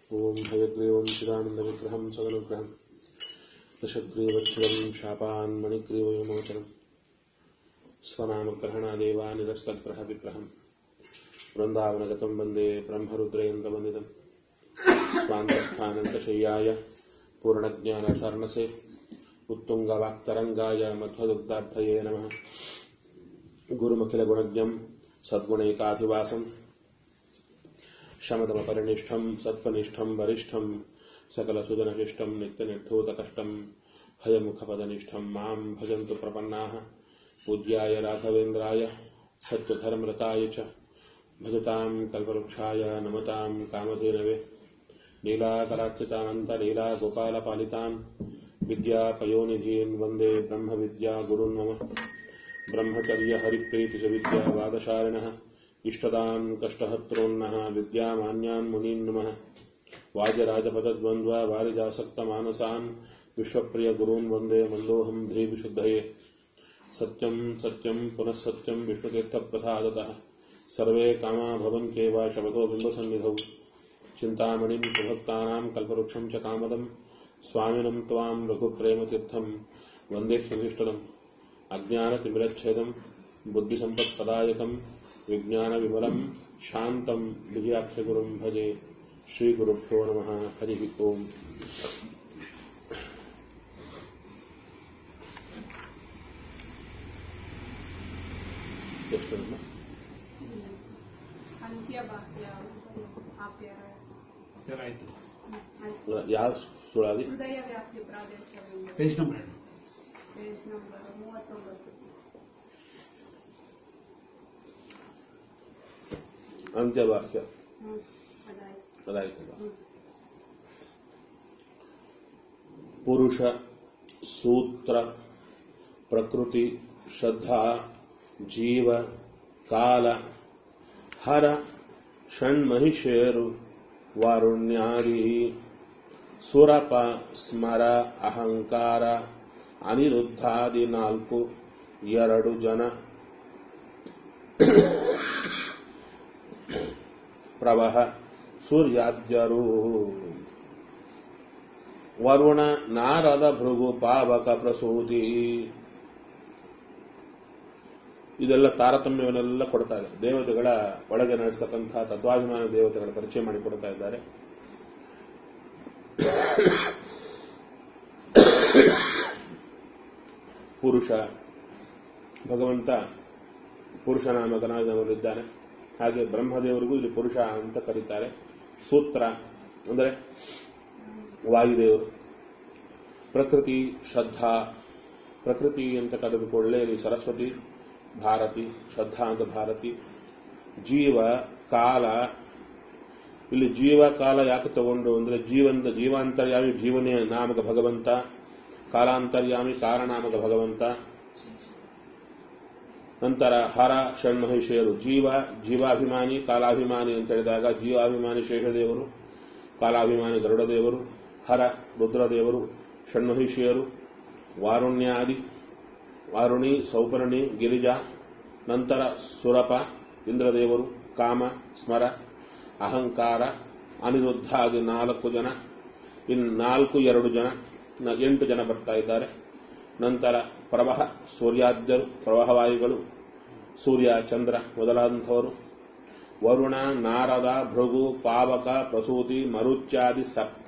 ॐ हयग्रीवं चिदानन्दविग्रहं सदनुग्रहं दशग्रीवच्छिदं शापान्मणिग्रीवविमोचनं स्वनामग्रहणादेवा निरस्तग्रहविग्रहम् वृन्दावनगतं वन्दे ब्रह्मरुद्रेन्द्रवन्दितम् स्वान्तस्थानन्तशय्याय पूर्णज्ञानशर्णसे उत्तुङ्गवाक्तरङ्गाय मध्वदुग्धार्थये नमः गुरुमखिलगुणज्ञं सद्गुणैकाधिवासम् शमदमपरिनिष्ठम् सत्त्वनिष्ठम् वरिष्ठम् सकलसुजनशिष्टम् नित्यनिर्धूतकष्टम् हयमुखपदनिष्ठम् माम् भजन्तु प्रपन्नाः पूज्याय राघवेन्द्राय सत्त्वधर्मरताय च भजताम् कल्पवृक्षाय नमताम् कामधेनवे नीलाकरार्चितानन्तलीलागोपालपालितान् विद्यापयोनिधीन् वन्दे ब्रह्मविद्या गुरुन् मम ब्रह्मचर्यहरिप्रीतिसविद्यावादशालिनः इष्टदान् कष्टहर्तॄन्नः विद्यामान्यान् मुनीन् नमः वाजराजपदद्वन्द्वा वारिजासक्तमानसान् विश्वप्रियगुरून् वन्दे मन्दोऽहम् धीविशुद्धये सत्यम् सत्यम् पुनः सत्यम् विष्णुतीर्थप्रसादतः सर्वे कामा भवन्त्येव शपथो बिम्बसन्निधौ चिन्तामणिम् सुभक्तानाम् कल्पवृक्षम् च कामदम् स्वामिनम् त्वाम् रघुप्रेमतीर्थम् वन्देह्यभीष्टदम् अज्ञानतिमिरच्छेदम् बुद्धिसम्पत्पदायकम् विज्ञानविमलम् शान्तम् विजयाख्यगुरुम् भजे श्रीगुरुभ्यो नमः हरिः ओम् ಎಷ್ಟು ನಮ್ಮ? ಅಂತ್ಯ ಬಾಹ್ಯ ಆಪ್ಯಾರ ಆಯ್ತು ಆಯ್ತು. ಯಾವ ಸುಳಾದಿ ಹೃದಯ ವ್ಯಾಪ್ತಿ ಪ್ರಾದೇಶ ಪೇಜ್ ನಂಬರ್ ಹೇಳಿ ಪೇಜ್ ನಂಬರ್ ಮೂವತ್ತೊಂಬತ್ತು ಅಂತ್ಯವಾಕ್ಯ ಹ್ಮ್ ಅದಾಯ್ತು ಅದಾಯ್ತಲ್ಲ ಹ್ಮ್ ಪುರುಷ ಸೂತ್ರ ಪ್ರಕೃತಿ ಶ್ರದ್ಧಾ ಜೀವ ಕಾಲ ಹರ ಷಣ್ಮಹಿಷೇರು ವಾರುಣ್ಯಾದಿ ಸುರಪ ಸ್ಮರ ಅಹಂಕಾರ ಅನಿರುದ್ಧಾದಿ ನಾಲ್ಕು ಎರಡು ಜನ ಪ್ರವಹ ಸೂರ್ಯಾದ್ಯರು ವರುಣ ನಾರದ ಭೃಗು ಪಾವಕ ಪ್ರಸೂತಿ ಇದೆಲ್ಲ ತಾರತಮ್ಯವನ್ನೆಲ್ಲ ಕೊಡ್ತಾ ಇದೆ ದೇವತೆಗಳ ಒಳಗೆ ನಡೆಸ್ತಕ್ಕಂತಹ ತತ್ವಾಭಿಮಾನ ದೇವತೆಗಳ ಪರಿಚಯ ಮಾಡಿ ಕೊಡ್ತಾ ಇದ್ದಾರೆ ಪುರುಷ ಭಗವಂತ ಪುರುಷನಾಮಕನಾಗಿದ್ದಾನೆ ಹಾಗೆ ಬ್ರಹ್ಮದೇವರಿಗೂ ಇಲ್ಲಿ ಪುರುಷ ಅಂತ ಕರೀತಾರೆ ಸೂತ್ರ ಅಂದರೆ ವಾಯುದೇವರು ಪ್ರಕೃತಿ ಶ್ರದ್ಧಾ ಪ್ರಕೃತಿ ಅಂತ ಕರೆದುಕೊಳ್ಳೆ ಇಲ್ಲಿ ಸರಸ್ವತಿ ಭಾರತಿ ಶ್ರದ್ಧಾ ಅಂತ ಭಾರತಿ ಜೀವ ಕಾಲ ಇಲ್ಲಿ ಜೀವ ಕಾಲ ಯಾಕೆ ತಗೊಂಡು ಅಂದ್ರೆ ಜೀವಂತ ಜೀವಾಂತರ್ಯಾಮಿ ಜೀವನೇ ನಾಮಕ ಭಗವಂತ ಕಾಲಾಂತರ್ಯಾಮಿ ಕಾರಣಾಮಕ ಭಗವಂತ ನಂತರ ಹರ ಷಣ್ಮಹಿಷಿಯರು ಜೀವ ಜೀವಾಭಿಮಾನಿ ಕಾಲಾಭಿಮಾನಿ ಅಂತ ಹೇಳಿದಾಗ ಜೀವಾಭಿಮಾನಿ ಶೇಷದೇವರು ಕಾಲಾಭಿಮಾನಿ ಗರುಡದೇವರು ಹರ ರುದ್ರದೇವರು ಷಣ್ಮಹಿಷಿಯರು ವಾರುಣ್ಯಾದಿ ವಾರುಣಿ ಸೌಪರ್ಣಿ ಗಿರಿಜಾ ನಂತರ ಸುರಪ ಇಂದ್ರದೇವರು ಕಾಮ ಸ್ಮರ ಅಹಂಕಾರ ಅನಿರುದ್ಧಾದಿ ನಾಲ್ಕು ಜನ ಇನ್ನು ನಾಲ್ಕು ಎರಡು ಜನ ನ- ಎಂಟು ಜನ ಬರ್ತಾ ಇದ್ದಾರೆ ನಂತರ ಪ್ರವಹ ಸೂರ್ಯಾದ್ಯರು ಪ್ರವಾಹವಾಯುಗಳು ಸೂರ್ಯ ಚಂದ್ರ ಮೊದಲಾದಂಥವರು ವರುಣ ನಾರದ ಭೃಗು ಪಾವಕ ಪ್ರಸೂತಿ ಮರುಚ್ಯಾದಿ ಸಪ್ತ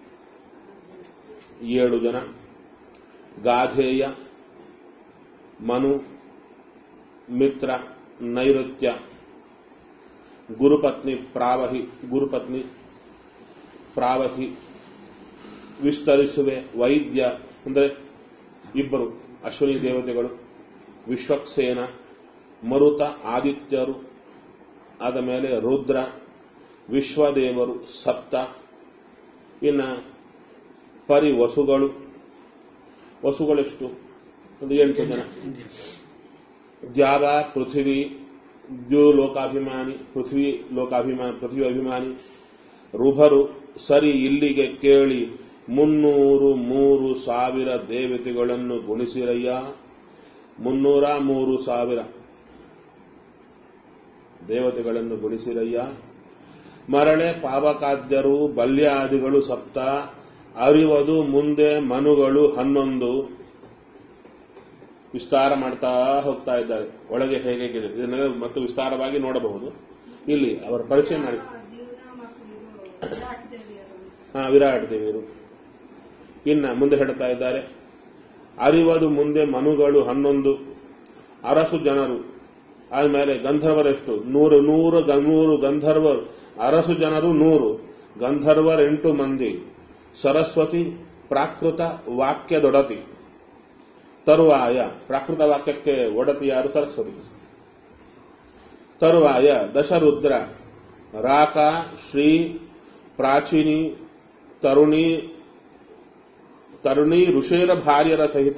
ಏಳು ಜನ ಗಾಧೇಯ ಮನು ಮಿತ್ರ ನೈಋತ್ಯ ಗುರುಪತ್ನಿ ಪ್ರಾವಹಿ ಗುರುಪತ್ನಿ ಪ್ರಾವಹಿ ವಿಸ್ತರಿಸುವೆ ವೈದ್ಯ ಅಂದರೆ ಇಬ್ಬರು ಅಶ್ವಿನಿ ದೇವತೆಗಳು ವಿಶ್ವಕ್ಸೇನ ಮರುತ ಆದಿತ್ಯರು ಆದ ಮೇಲೆ ರುದ್ರ ವಿಶ್ವದೇವರು ಸಪ್ತ ಇನ್ನ ಪರಿ ವಸುಗಳು ವಸುಗಳೆಷ್ಟು ಒಂದು ಎಂಟು ಜನ ದ್ಯಾವ ಪೃಥ್ವಿ ದ್ಯೋ ಲೋಕಾಭಿಮಾನಿ ಪೃಥ್ವಿ ಲೋಕಾಭಿಮಾನಿ ಪೃಥ್ವಿ ಅಭಿಮಾನಿ ರುಭರು ಸರಿ ಇಲ್ಲಿಗೆ ಕೇಳಿ ಮುನ್ನೂರು ಮೂರು ಸಾವಿರ ದೇವತೆಗಳನ್ನು ಗುಣಿಸಿರಯ್ಯ ಮುನ್ನೂರ ಮೂರು ಸಾವಿರ ದೇವತೆಗಳನ್ನು ಗುಣಿಸಿರಯ್ಯ ಮರಳೆ ಪಾವಕಾದ್ಯರು ಬಲ್ಯಾದಿಗಳು ಸಪ್ತ ಅರಿವದು ಮುಂದೆ ಮನುಗಳು ಹನ್ನೊಂದು ವಿಸ್ತಾರ ಮಾಡ್ತಾ ಹೋಗ್ತಾ ಇದ್ದಾರೆ ಒಳಗೆ ಹೇಗೆ ಇದೆ ಇದನ್ನೆಲ್ಲ ಮತ್ತು ವಿಸ್ತಾರವಾಗಿ ನೋಡಬಹುದು ಇಲ್ಲಿ ಅವರ ಪರಿಚಯ ಮಾಡಿ ಜೀವನ ಮತ್ತು ಇದು ವಿರಾಟ್ ದೇವಿಯರು ಹಾ ವಿರಾಟ್ ದೇವಿಯರು ಇನ್ನ ಮುಂದೆ ಹೇಳ್ತಾ ಇದ್ದಾರೆ ಅರಿವದು ಮುಂದೆ ಮನುಗಳು ಹನ್ನೊಂದು ಅರಸು ಜನರು ಆದ್ಮೇಲೆ ಗಂಧರ್ವರೆಷ್ಟು ನೂರು ನೂರು ಗ- ನೂರು ಗಂಧರ್ವರು ಅರಸು ಜನರು ನೂರು ಗಂಧರ್ವರ್ ಎಂಟು ಮಂದಿ ಸರಸ್ವತಿ ಪ್ರಾಕೃತ ವಾಕ್ಯದೊಡತಿ ತರುವಾಯ ಪ್ರಾಕೃತ ವಾಕ್ಯಕ್ಕೆ ಒಡತಿ ಯಾರು ಸರಸ್ವತಿ ತರುವಾಯ ದಶರುದ್ರ ರಾಕ ಶ್ರೀ ಪ್ರಾಚೀನಿ ತರುಣಿ ತರುಣಿ ಋಷೇರ ಭಾರ್ಯರ ಸಹಿತ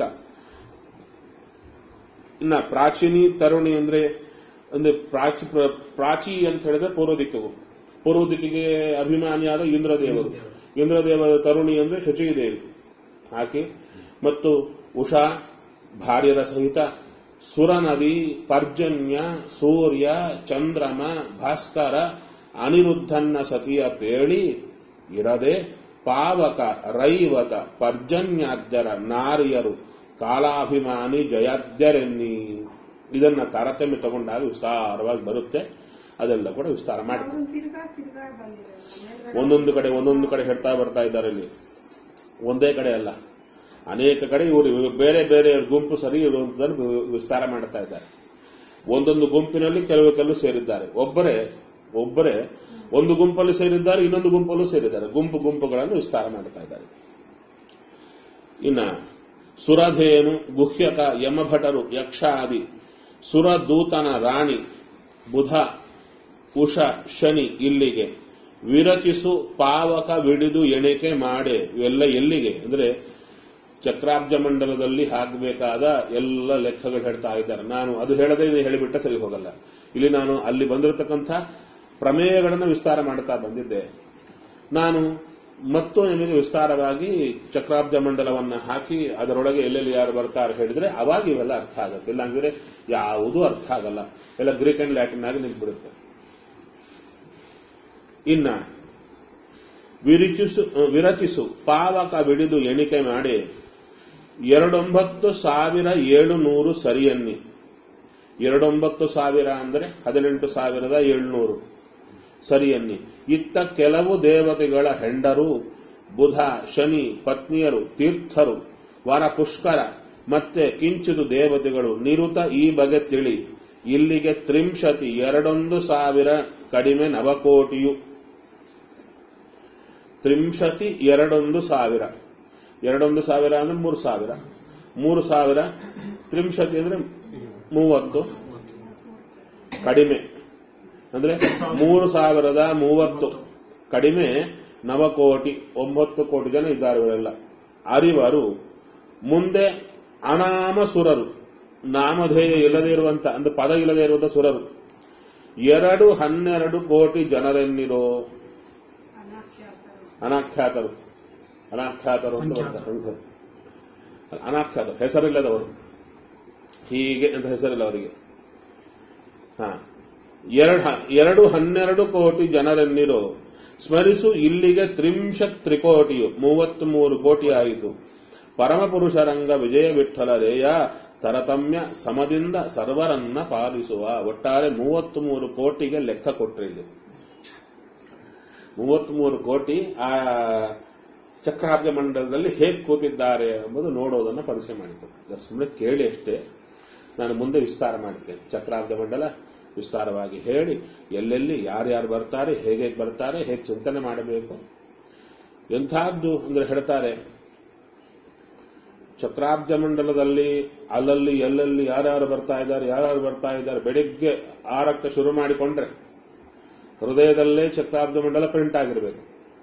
ಇನ್ನ ಪ್ರಾಚೀನಿ ತರುಣಿ ಅಂದ್ರೆ ಅಂದ್ರೆ ಪ್ರಾಚಿ ಪ್ರ- ಪ್ರಾಚಿ ಅಂತ ಹೇಳಿದ್ರೆ ಪೂರ್ವ ದಿಕ್ಕಿಗೂ ಪೂರ್ವ ದಿಕ್ಕಿಗೆ ಅಭಿಮಾನಿಯಾದ ಇಂದ್ರದೇವರು ಇಂದ್ರದೇವ ತರುಣಿ ಅಂದ್ರೆ ಶಚಿದೇವಿ ಆಕೆ ಮತ್ತು ಉಷಾ ಭಾರ್ಯರ ಸಹಿತ ಸುರನದಿ ಪರ್ಜನ್ಯ ಸೂರ್ಯ ಚಂದ್ರಮ ಭಾಸ್ಕರ ಅನಿರುದ್ಧನ್ನ ಸತಿಯ ಪೇಳಿ ಇರದೆ ಪಾವಕ ರೈವತ ಪರ್ಜನ್ಯಾದ್ಯರ ನಾರಿಯರು ಕಾಲಾಭಿಮಾನಿ ಜಯಾದ್ಯರೆನ್ನಿ ಇದನ್ನ ತಾರತಮ್ಯ ತಗೊಂಡಾಗ ವಿಸ್ತಾರವಾಗಿ ಬರುತ್ತೆ ಅದೆಲ್ಲ ಕೂಡ ವಿಸ್ತಾರ ಮಾಡ್ತಾರೆ ಅವ್ರನ್ನ ತಿರ್ಗಾ ತಿರ್ಗಾ ಬಂದಿದ್ದಾರೆ ಮೇಲ್ಗಡೆ ಒಂದೊಂದು ಕಡೆ ಒಂದೊಂದು ಕಡೆ ಹೇಳ್ತಾ ಬರ್ತಾ ಇದ್ದಾರೆ ಇಲ್ಲಿ ಒಂದೇ ಕಡೆ ಅಲ್ಲ ಅನೇಕ ಕಡೆ ಇವರು ಬೇರೆ ಬೇರೆ ಗುಂಪು ಸರಿ ಇರುವಂತದನ್ನು ವಿಸ್ತಾರ ಮಾಡ್ತಾ ಇದ್ದಾರೆ ಒಂದೊಂದು ಗುಂಪಿನಲ್ಲಿ ಕೆಲವು ಕೆಲವು ಸೇರಿದ್ದಾರೆ ಒಬ್ಬರೇ ಒಬ್ಬರೇ ಒಂದು ಗುಂಪಲ್ಲಿ ಸೇರಿದ್ದಾರೆ ಇನ್ನೊಂದು ಗುಂಪಲ್ಲೂ ಸೇರಿದ್ದಾರೆ ಗುಂಪು ಗುಂಪುಗಳನ್ನು ವಿಸ್ತಾರ ಮಾಡ್ತಾ ಇದ್ದಾರೆ ಇನ್ನ ಸುರಧೇನು ಗುಹ್ಯಕ ಯಮಭಟರು ಯಕ್ಷಾದಿ ಸುರದೂತನ ರಾಣಿ ಬುಧ ಉಷ ಶನಿ ಇಲ್ಲಿಗೆ ವಿರಚಿಸು ಪಾವಕ ವಿಡಿದು ಎಣಿಕೆ ಮಾಡೆ ಇವೆಲ್ಲ ಎಲ್ಲಿಗೆ ಅಂದ್ರೆ ಚಕ್ರಾಬ್ಜ ಮಂಡಲದಲ್ಲಿ ಹಾಕಬೇಕಾದ ಎಲ್ಲ ಲೆಕ್ಕಗಳು ಹೇಳ್ತಾ ಇದ್ದಾರೆ ನಾನು ಅದು ಹೇಳದೆ ಇದು ಹೇಳಿಬಿಟ್ಟ ಸರಿ ಹೋಗಲ್ಲ ಇಲ್ಲಿ ನಾನು ಅಲ್ಲಿ ಬಂದಿರತಕ್ಕಂಥ ಪ್ರಮೇಯಗಳನ್ನು ವಿಸ್ತಾರ ಮಾಡ್ತಾ ಬಂದಿದ್ದೆ ನಾನು ಮತ್ತು ನಿಮಗೆ ವಿಸ್ತಾರವಾಗಿ ಚಕ್ರಾಬ್ಜ ಮಂಡಲವನ್ನ ಹಾಕಿ ಅದರೊಳಗೆ ಎಲ್ಲೆಲ್ಲಿ ಯಾರು ಬರ್ತಾರೆ ಹೇಳಿದ್ರೆ ಅವಾಗ ಇವೆಲ್ಲ ಅರ್ಥ ಆಗುತ್ತೆ ಇಲ್ಲಾಂದ್ರೆ ಯಾವುದೂ ಅರ್ಥ ಆಗಲ್ಲ ಎಲ್ಲ ಗ್ರೀಕ್ ಅಂಡ್ ಲ್ಯಾಟಿನ್ ಆಗಿ ನಿಂತ್ಬಿಡುತ್ತೆ ಇನ್ನ ವಿರಿಚಿಸು ವಿರಚಿಸು ಪಾವಕ ವಿಡಿದು ಎಣಿಕೆ ಮಾಡಿ ಎರಡೊಂಬತ್ತು ಸಾವಿರ ಏಳು ನೂರು ಸರಿಯನ್ನಿ ಎರಡೊಂಬತ್ತು ಸಾವಿರ ಅಂದರೆ ಹದಿನೆಂಟು ಸಾವಿರದ ಏಳ್ನೂರು ಸರಿಯನ್ನಿ ಇತ್ತ ಕೆಲವು ದೇವತೆಗಳ ಹೆಂಡರು ಬುಧ ಶನಿ ಪತ್ನಿಯರು ತೀರ್ಥರು ವರ ಪುಷ್ಕರ ಮತ್ತೆ ಕಿಂಚಿದು ದೇವತೆಗಳು ನಿರುತ ಈ ಬಗೆ ತಿಳಿ ಇಲ್ಲಿಗೆ ತ್ರಿಂಶತಿ ಎರಡೊಂದು ಸಾವಿರ ಕಡಿಮೆ ನವಕೋಟಿಯು ತ್ರಿಂಶತಿ ಎರಡೊಂದು ಸಾವಿರ ಎರಡೊಂದು ಸಾವಿರ ಅಂದ್ರೆ ಮೂರು ಸಾವಿರ ಮೂರು ಸಾವಿರ ತ್ರಿಂಶತಿ ಅಂದ್ರೆ ಮೂವತ್ತು ಕಡಿಮೆ ಅಂದ್ರೆ ಮೂರು ಸಾವಿರದ ಮೂವತ್ತು ಕಡಿಮೆ ನವಕೋಟಿ ಒಂಬತ್ತು ಕೋಟಿ ಜನ ಇದ್ದಾರೆ ಇವರೆಲ್ಲ ಅರಿವರು ಮುಂದೆ ಅನಾಮ ಸುರರು ನಾಮಧೇಯ ಇಲ್ಲದೆ ಇರುವಂತ ಅಂದ್ರೆ ಪದ ಇಲ್ಲದೆ ಇರುವಂತ ಸುರರು ಎರಡು ಹನ್ನೆರಡು ಕೋಟಿ ಜನರೆನ್ನಿರೋ ಅನಾಕ್ಷಾತರು ಅನಾಖ್ಯಾತರು ಅನಾಖ್ಯಾತರು ಅಂತ ಬರ್ತಾರೆ ಸಂಖ್ಯೆ. ಅನಾಖ್ಯಾತರು ಹೆಸರಿಲ್ಲದವರು ಹೀಗೆ ಅಂತ ಹೆಸರಿಲ್ಲ ಅವರಿಗೆ ಹಾ ಎರಡು ಎರಡು ಹನ್ನೆರಡು ಕೋಟಿ ಜನರೆನ್ನಿರೋ ಸ್ಮರಿಸು ಇಲ್ಲಿಗೆ ತ್ರಿಂಶತ್ ತ್ರಿಕೋಟಿಯು ಮೂವತ್ತ್ ಮೂರು ಕೋಟಿ ಆಯಿತು ಪರಮಪುರುಷರಂಗ ವಿಜಯ ವಿಠಲ ರೇಯ ತರತಮ್ಯ ಸಮದಿಂದ ಸರ್ವರನ್ನ ಪಾಲಿಸುವ ಒಟ್ಟಾರೆ ಮೂವತ್ತ್ ಮೂರು ಕೋಟಿಗೆ ಲೆಕ್ಕ ಕೊಟ್ರಿ ಇಲ್ಲಿ ಮೂವತ್ಮೂರು ಕೋಟಿ ಆ ಚಕ್ರಾಬ್ಜ ಮಂಡಲದಲ್ಲಿ ಹೇಗೆ ಕೂತಿದ್ದಾರೆ ಎಂಬುದು ನೋಡೋದನ್ನು ಪರಿಚಯ ಮಾಡಿಕೊಟ್ಟು ಸುಮ್ಮನೆ ಕೇಳಿ ಅಷ್ಟೇ ನಾನು ಮುಂದೆ ವಿಸ್ತಾರ ಮಾಡ್ತೇನೆ ಚಕ್ರಾಬ್ಜ ಮಂಡಲ ವಿಸ್ತಾರವಾಗಿ ಹೇಳಿ ಎಲ್ಲೆಲ್ಲಿ ಯಾರ್ಯಾರು ಬರ್ತಾರೆ ಹೇಗೆ ಬರ್ತಾರೆ ಹೇಗೆ ಚಿಂತನೆ ಮಾಡಬೇಕು ಎಂಥದ್ದು ಅಂದ್ರೆ ಹೇಳ್ತಾರೆ ಚಕ್ರಾಬ್ಜ ಮಂಡಲದಲ್ಲಿ ಅಲ್ಲಲ್ಲಿ ಎಲ್ಲೆಲ್ಲಿ ಯಾರ್ಯಾರು ಬರ್ತಾ ಇದ್ದಾರೆ ಯಾರ್ಯಾರು ಬರ್ತಾ ಇದ್ದಾರೆ ಬೆಳಿಗ್ಗೆ ಆರಕ್ಕೆ ಶುರು ಮಾಡಿಕೊಂಡ್ರೆ ಹೃದಯದಲ್ಲೇ ಚಕ್ರಾಬ್ಜ ಮಂಡಲ ಪ್ರಿಂಟ್ ಆಗಿರಬೇಕು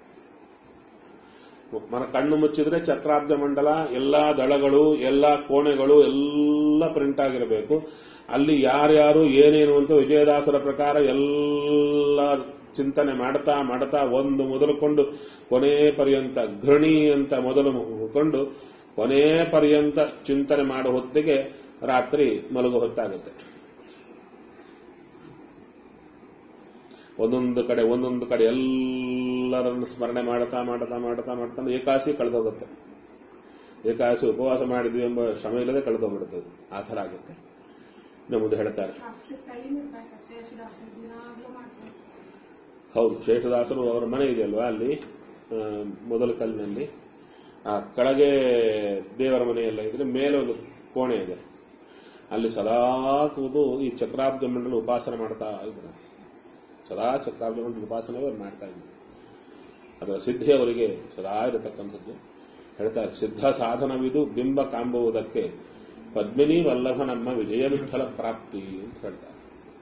ಮನ ಕಣ್ಣು ಮುಚ್ಚಿದ್ರೆ ಚಕ್ರಾಬ್ಜ ಮಂಡಲ ಎಲ್ಲಾ ದಳಗಳು ಎಲ್ಲಾ ಕೋಣೆಗಳು ಎಲ್ಲ ಪ್ರಿಂಟ್ ಆಗಿರಬೇಕು ಅಲ್ಲಿ ಯಾರ್ಯಾರು ಏನೇನು ಅಂತ ವಿಜಯದಾಸರ ಪ್ರಕಾರ ಎಲ್ಲ ಚಿಂತನೆ ಮಾಡ್ತಾ ಮಾಡ್ತಾ ಒಂದು ಮೊದಲುಕೊಂಡು ಕೊನೆ ಪರ್ಯಂತ ಘೃಣಿ ಅಂತ ಮೊದಲು ಕೊಂಡು ಕೊನೆ ಪರ್ಯಂತ ಚಿಂತನೆ ಮಾಡುವ ಹೊತ್ತಿಗೆ ರಾತ್ರಿ ಮಲಗು ಹೊತ್ತಾಗುತ್ತೆ ಒಂದೊಂದು ಕಡೆ ಒಂದೊಂದು ಕಡೆ ಎಲ್ಲರನ್ನು ಸ್ಮರಣೆ ಮಾಡ್ತಾ ಮಾಡ್ತಾ ಮಾಡ್ತಾ ಮಾಡ್ತಾ ಏಕಾಸಿ ಕಳೆದೋಗುತ್ತೆ ಏಕಾಸಿ ಉಪವಾಸ ಮಾಡಿದ್ವಿ ಎಂಬ ಶ್ರಮ ಇಲ್ಲದೆ ಕಳೆದೋಗ್ಬಿಡುತ್ತದೆ ಆ ಥರ ಆಗುತ್ತೆ ನಮ್ಮದು ಹೇಳ್ತಾರೆ ಅಷ್ಟು ಟೈಮ್ ಇರ್ಬೇಕು ಶೇಷದಾಸನ ದಿನಾಗ್ಲೂ ಮಾಡ್ತಾರೆ ಹೌದು ಶೇಷದಾಸರು ಅವರ ಮನೆ ಇದೆಯಲ್ವಾ ಅಲ್ಲಿ ಆ, ಮೊದಲ ಕಲ್ಲಿನಲ್ಲಿ ಆ ಕೆಳಗೆ ದೇವರ ಮನೆ ಎಲ್ಲ ಇದ್ರೆ ಮೇಲೆ ಒಂದು ಕೋಣೆ ಇದೆ ಅಲ್ಲಿ ಸದಾ ಕೂತು ಈ ಚಕ್ರಾಬ್ದ ಮಂಡಲ ಉಪಾಸನೆ ಮಾಡ್ತಾ ಇದ್ರು ಸದಾ ಚಕ್ರಾಬ್ದ ಮಂಡಲ ಉಪಾಸನೆ ಅವ್ರು ಮಾಡ್ತಾ ಇದ್ರು ಅದರ ಸಿದ್ಧಿ ಅವರಿಗೆ ಸದಾ ಇರತಕ್ಕಂಥದ್ದು ಹೇಳ್ತಾರೆ ಸಿದ್ಧ ಸಾಧನವಿದು ಬಿಂಬ ಕಾಂಬುವುದಕ್ಕೆ ಪದ್ಮಿನಿ ವಲ್ಲಭ ನಮ್ಮ ವಿಜಯ ವಿಠಲ ಪ್ರಾಪ್ತಿ ಅಂತ ಹೇಳ್ತಾರೆ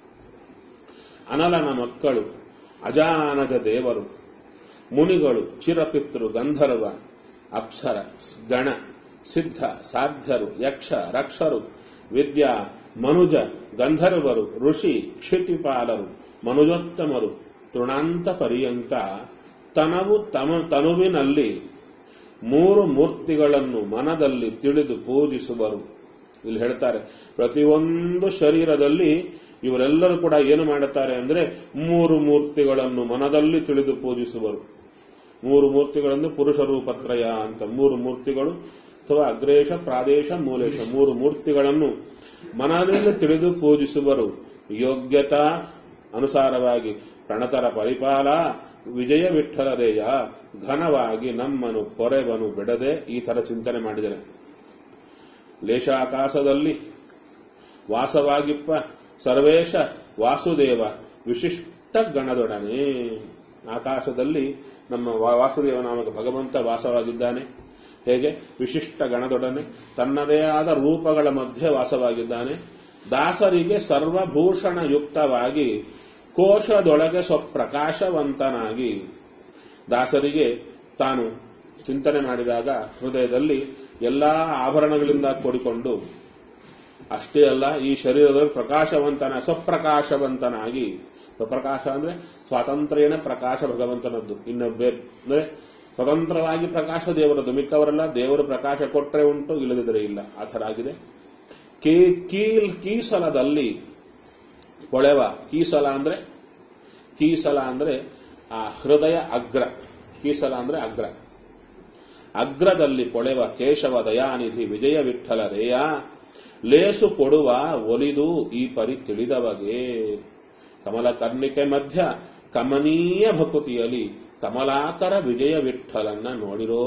ಅನಲನ ಮಕ್ಕಳು ಅಜಾನಜ ದೇವರು ಮುನಿಗಳು ಚಿರಪಿತೃ ಗಂಧರ್ವ ಅಪ್ಸರ ಗಣ ಸಿದ್ಧ ಸಾಧ್ಯರು ಯಕ್ಷ ರಕ್ಷರು ವಿದ್ಯಾ ಮನುಜ ಗಂಧರ್ವರು ಋಷಿ ಕ್ಷಿತಿಪಾಲರು ಮನುಜೋತ್ತಮರು ತೃಣಾಂತ ಪರ್ಯಂತ ತನವು ತಮ ತನುವಿನಲ್ಲಿ ಮೂರು ಮೂರ್ತಿಗಳನ್ನು ಮನದಲ್ಲಿ ತಿಳಿದು ಪೂಜಿಸುವರು ಇಲ್ಲಿ ಹೇಳ್ತಾರೆ ಪ್ರತಿಯೊಂದು ಶರೀರದಲ್ಲಿ ಇವರೆಲ್ಲರೂ ಕೂಡ ಏನು ಮಾಡುತ್ತಾರೆ ಅಂದ್ರೆ ಮೂರು ಮೂರ್ತಿಗಳನ್ನು ಮನದಲ್ಲಿ ತಿಳಿದು ಪೂಜಿಸುವರು ಮೂರು ಮೂರ್ತಿಗಳನ್ನು ಪುರುಷ ರೂಪತ್ರಯ ಅಂತ ಮೂರು ಮೂರ್ತಿಗಳು ಅಥವಾ ಅಗ್ರೇಶ ಪ್ರಾದೇಶ ಮೂಲೇಶ ಮೂರು ಮೂರ್ತಿಗಳನ್ನು ಮನದಲ್ಲಿ ತಿಳಿದು ಪೂಜಿಸುವರು ಯೋಗ್ಯತಾ ಅನುಸಾರವಾಗಿ ಪ್ರಣತರ ಪರಿಪಾಲ ವಿಜಯ ವಿಠಲರೇಯ ಘನವಾಗಿ ನಮ್ಮನು ಪೊರೆವನು ಬಿಡದೆ ಈ ತರ ಚಿಂತನೆ ಮಾಡಿದರೆ ಲೇಷಾಕಾಶದಲ್ಲಿ ವಾಸವಾಗಿಪ್ಪ ಸರ್ವೇಶ ವಾಸುದೇವ ವಿಶಿಷ್ಟ ಗಣದೊಡನೆ ಆಕಾಶದಲ್ಲಿ ನಮ್ಮ ವಾ- ವಾಸುದೇವ ನಾಮಕ ಭಗವಂತ ವಾಸವಾಗಿದ್ದಾನೆ ಹೇಗೆ ವಿಶಿಷ್ಟ ಗಣದೊಡನೆ ತನ್ನದೇ ಆದ ರೂಪಗಳ ಮಧ್ಯೆ ವಾಸವಾಗಿದ್ದಾನೆ ದಾಸರಿಗೆ ಸರ್ವಭೂಷಣ ಯುಕ್ತವಾಗಿ ಕೋಶದೊಳಗೆ ಸ್ವಪ್ರಕಾಶವಂತನಾಗಿ ದಾಸರಿಗೆ ತಾನು ಚಿಂತನೆ ಮಾಡಿದಾಗ ಹೃದಯದಲ್ಲಿ ಎಲ್ಲಾ ಆಭರಣಗಳಿಂದ ಕೂಡಿಕೊಂಡು ಅಷ್ಟೇ ಅಲ್ಲ ಈ ಶರೀರದಲ್ಲಿ ಪ್ರಕಾಶವಂತನ ಸ್ವಪ್ರಕಾಶವಂತನಾಗಿ ಸ್ವಪ್ರಕಾಶ ಅಂದ್ರೆ ಸ್ವಾತಂತ್ರ್ಯನ ಪ್ರಕಾಶ ಭಗವಂತನದ್ದು ಇನ್ನು ಬೇರೆ ಅಂದ್ರೆ ಸ್ವತಂತ್ರವಾಗಿ ಪ್ರಕಾಶ ದೇವರದ್ದು ಮಿಕ್ಕವರೆಲ್ಲ ದೇವರು ಪ್ರಕಾಶ ಕೊಟ್ಟರೆ ಉಂಟು ಇಲ್ಲದಿದ್ದರೆ ಇಲ್ಲ ಆ ಥರ ಆಗಿದೆ ಕೀ- ಕೀಲ್ ಕೀಸಲದಲ್ಲಿ ಕೊಳೆವ ಕೀಸಲ ಅಂದ್ರೆ ಕೀಸಲ ಅಂದ್ರೆ ಆ ಹೃದಯ ಅಗ್ರ ಕೀಸಲ ಅಂದ್ರೆ ಅಗ್ರ ಅಗ್ರದಲ್ಲಿ ಕೊಳೆವ ಕೇಶವ ದಯಾನಿಧಿ ವಿಜಯ ವಿಠಲ ರೇಯ ಲೇಸು ಕೊಡುವ ಒಲಿದು ಈ ಪರಿ ತಿಳಿದವಗೆ ಕಮಲ ಕರ್ಣಿಕೆ ಮಧ್ಯ ಕಮನೀಯ ಭಕುತಿಯಲ್ಲಿ ಕಮಲಾಕರ ವಿಜಯ ವಿಠಲನ್ನ ನೋಡಿರೋ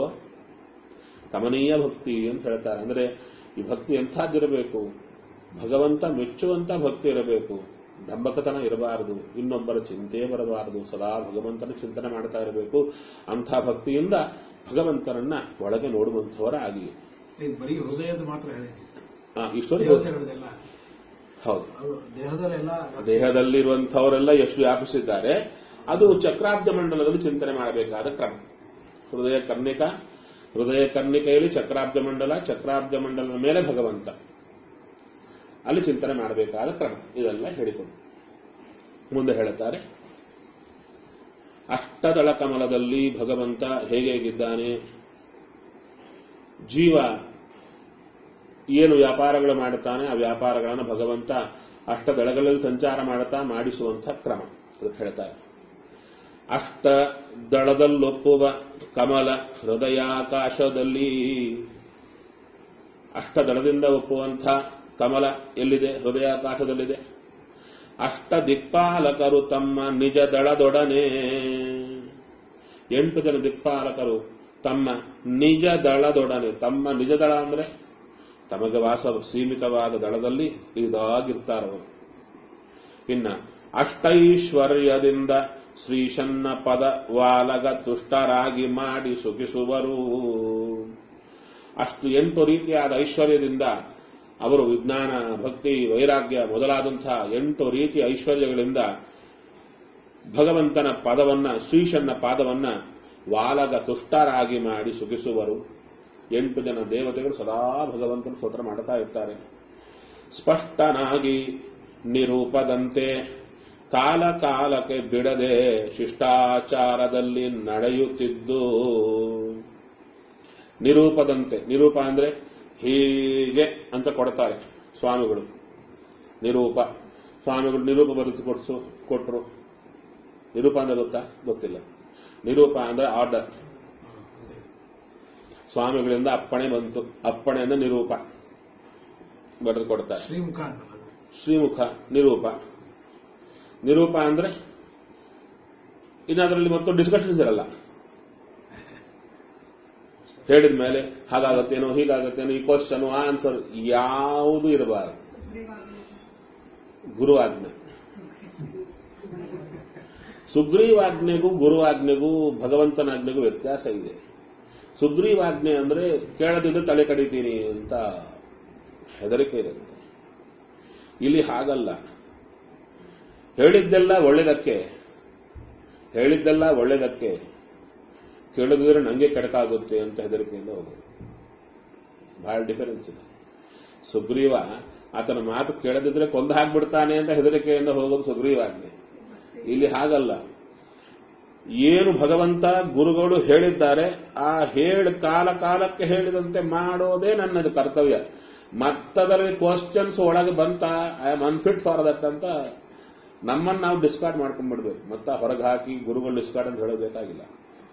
ಕಮನೀಯ ಭಕ್ತಿ ಅಂತ ಹೇಳ್ತಾರೆ ಅಂದ್ರೆ ಈ ಭಕ್ತಿ ಎಂಥದ್ದಿರಬೇಕು ಭಗವಂತ ಮೆಚ್ಚುವಂತ ಭಕ್ತಿ ಇರಬೇಕು ಡಂಬಕತನ ಇರಬಾರದು ಇನ್ನೊಬ್ಬರ ಚಿಂತೆ ಬರಬಾರದು ಸದಾ ಭಗವಂತನ ಚಿಂತನೆ ಮಾಡ್ತಾ ಇರಬೇಕು ಅಂಥ ಭಕ್ತಿಯಿಂದ ಭಗವಂತನನ್ನ ಒಳಗೆ ನೋಡುವಂಥವರಾಗಿ ಇದು ಬರೀ ಹೃದಯದ ಮಾತ್ರ ಹೇಳಿ ಆ, ಇಷ್ಟೊಂದು ದೇವತೆಗಳದೆಲ್ಲ ಹೌದು ಅವರು ದೇಹದಲ್ಲೆಲ್ಲ ದೇಹದಲ್ಲಿರುವಂಥವರೆಲ್ಲ ಎಷ್ಟು ವ್ಯಾಪಿಸಿದ್ದಾರೆ ಅದು ಚಕ್ರಾಬ್ಜ ಮಂಡಲದಲ್ಲಿ ಚಿಂತನೆ ಮಾಡಬೇಕಾದ ಕ್ರಮ ಹೃದಯ ಕರ್ಣಿಕ ಹೃದಯ ಕರ್ಣಿಕೆಯಲ್ಲಿ ಚಕ್ರಾಬ್ಜ ಮಂಡಲ ಚಕ್ರಾಬ್ಜ ಮಂಡಲದ ಮೇಲೆ ಭಗವಂತ ಅಲ್ಲಿ ಚಿಂತನೆ ಮಾಡಬೇಕಾದ ಕ್ರಮ ಇದೆಲ್ಲ ಹೇಳಿಕೊಂಡು ಮುಂದೆ ಹೇಳುತ್ತಾರೆ ಅಷ್ಟದಳ ಕಮಲದಲ್ಲಿ ಭಗವಂತ ಹೇಗೆ ಹೇಗಿದ್ದಾನೆ ಜೀವ ಏನು ವ್ಯಾಪಾರಗಳು ಮಾಡುತ್ತಾನೆ ಆ ವ್ಯಾಪಾರಗಳನ್ನು ಭಗವಂತ ಅಷ್ಟದಳಗಳಲ್ಲಿ ಸಂಚಾರ ಮಾಡುತ್ತಾ ಮಾಡಿಸುವಂಥ ಕ್ರಮ ಅದಕ್ಕೆ ಹೇಳ್ತಾರೆ ಅಷ್ಟ ದಳದಲ್ಲೊಪ್ಪುವ ಕಮಲ ಹೃದಯಾಕಾಶದಲ್ಲಿ ಅಷ್ಟದಳದಿಂದ ಒಪ್ಪುವಂಥ ಕಮಲ ಎಲ್ಲಿದೆ ಹೃದಯಾಕಾಶದಲ್ಲಿದೆ ಅಷ್ಟ ದಿಕ್ಪಾಲಕರು ತಮ್ಮ ನಿಜ ದಳದೊಡನೆ ಎಂಟು ಜನ ದಿಕ್ಪಾಲಕರು ತಮ್ಮ ನಿಜ ದಳದೊಡನೆ ತಮ್ಮ ನಿಜ ದಳ ಅಂದ್ರೆ ತಮಗೆ ವಾಸ ಸೀಮಿತವಾದ ದಳದಲ್ಲಿ ಇದಾಗಿರ್ತಾರವರು ಇನ್ನ ಅಷ್ಟೈಶ್ವರ್ಯದಿಂದ ಶ್ರೀಶನ್ನ ಪದ ವಾಲಗ ತುಷ್ಟರಾಗಿ ಮಾಡಿ ಸುಖಿಸುವರು ಅಷ್ಟು ಎಂಟು ರೀತಿಯಾದ ಐಶ್ವರ್ಯದಿಂದ ಅವರು ವಿಜ್ಞಾನ ಭಕ್ತಿ ವೈರಾಗ್ಯ ಮೊದಲಾದಂತಹ ಎಂಟು ರೀತಿ ಐಶ್ವರ್ಯಗಳಿಂದ ಭಗವಂತನ ಪದವನ್ನ ಶ್ರೀಶನ್ನ ಪಾದವನ್ನ ವಾಲಗ ತುಷ್ಟರಾಗಿ ಮಾಡಿ ಸುಖಿಸುವರು ಎಂಟು ಜನ ದೇವತೆಗಳು ಸದಾ ಭಗವಂತನ ಸ್ತೋತ್ರ ಮಾಡ್ತಾ ಇರ್ತಾರೆ ಸ್ಪಷ್ಟನಾಗಿ ನಿರೂಪದಂತೆ ಕಾಲ ಕಾಲಕ್ಕೆ ಬಿಡದೆ ಶಿಷ್ಟಾಚಾರದಲ್ಲಿ ನಡೆಯುತ್ತಿದ್ದು ನಿರೂಪದಂತೆ ನಿರೂಪ ಅಂದ್ರೆ ಹೀಗೆ ಅಂತ ಕೊಡ್ತಾರೆ ಸ್ವಾಮಿಗಳು ನಿರೂಪ ಸ್ವಾಮಿಗಳು ನಿರೂಪ ಬರೆದು ಕೊಡ್ಸು ಕೊಟ್ರು ನಿರೂಪ ಅಂದ್ರೆ ಗೊತ್ತಾ ಗೊತ್ತಿಲ್ಲ ನಿರೂಪ ಅಂದ್ರೆ ಆರ್ಡರ್ ಸ್ವಾಮಿಗಳಿಂದ ಅಪ್ಪಣೆ ಬಂತು ಅಪ್ಪಣೆ ಅಂದ್ರೆ ನಿರೂಪ ಬರೆದು ಕೊಡ್ತಾರೆ ಶ್ರೀಮುಖ ಅಂತಲ್ಲ ಅದು. ಶ್ರೀಮುಖ ನಿರೂಪ ನಿರೂಪ ಅಂದ್ರೆ ಇನ್ನದರಲ್ಲಿ ಮತ್ತು ಡಿಸ್ಕಷನ್ಸ್ ಇರಲ್ಲ ಹೇಳಿದ ಮೇಲೆ ಹಾಗಾಗತ್ತೇನೋ ಹೀಗಾಗತ್ತೇನೋ ಈ ಕ್ವಶನ್ ಆನ್ಸರ್ ಯಾವುದು ಇರಬಾರದು ಗುರುವಾಜ್ಞೆ ಸುಗ್ರೀವಾಜ್ಞೆಗೂ ಗುರುವಾಜ್ಞೆಗೂ ಭಗವಂತನಾಜ್ಞೆಗೂ ವ್ಯತ್ಯಾಸ ಇದೆ ಸುಗ್ರೀವಾಜ್ಞೆ ಅಂದ್ರೆ ಕೇಳದಿದ್ದು ತಲೆ ಕಡಿತೀನಿ ಅಂತ ಹೆದರಿಕೆ ಇರುತ್ತೆ ಇಲ್ಲಿ ಹಾಗಲ್ಲ ಹೇಳಿದ್ದೆಲ್ಲ ಒಳ್ಳೆದಕ್ಕೆ ಹೇಳಿದ್ದೆಲ್ಲ ಒಳ್ಳೆದಕ್ಕೆ ಕೇಳಿದ್ರೆ ನಂಗೆ ಕೆಡಕಾಗುತ್ತೆ ಅಂತ ಹೆದರಿಕೆಯಿಂದ ಹೋಗೋದು ಬಹಳ ಡಿಫರೆನ್ಸ್ ಇದೆ ಸುಗ್ರೀವ ಆತನ ಮಾತು ಕೇಳದಿದ್ರೆ ಕೊಂದು ಹಾಕ್ಬಿಡ್ತಾನೆ ಅಂತ ಹೆದರಿಕೆಯಿಂದ ಹೋಗೋದು ಸುಗ್ರೀವಾಜ್ಞೆ ಇಲ್ಲಿ ಹಾಗಲ್ಲ ಏನು ಭಗವಂತ ಗುರುಗಳು ಹೇಳಿದ್ದಾರೆ ಆ ಹೇಳ ಕಾಲ ಕಾಲಕ್ಕೆ ಹೇಳಿದಂತೆ ಮಾಡೋದೇ ನನ್ನದು ಕರ್ತವ್ಯ ಮತ್ತದರಲ್ಲಿ ಕ್ವಶನ್ಸ್ ಒಳಗೆ ಬಂತ I am unfit for that ಅಂತ ನಮ್ಮನ್ನು ನಾವು ಡಿಸ್ಕಾರ್ಡ್ ಮಾಡ್ಕೊಂಡ್ಬಿಡ್ಬೇಕು ಮತ್ತ ಹೊರಗೆ ಹಾಕಿ ಗುರುಗಳು ಡಿಸ್ಕಾರ್ಡ್ ಅಂತ ಹೇಳಬೇಕಾಗಿಲ್ಲ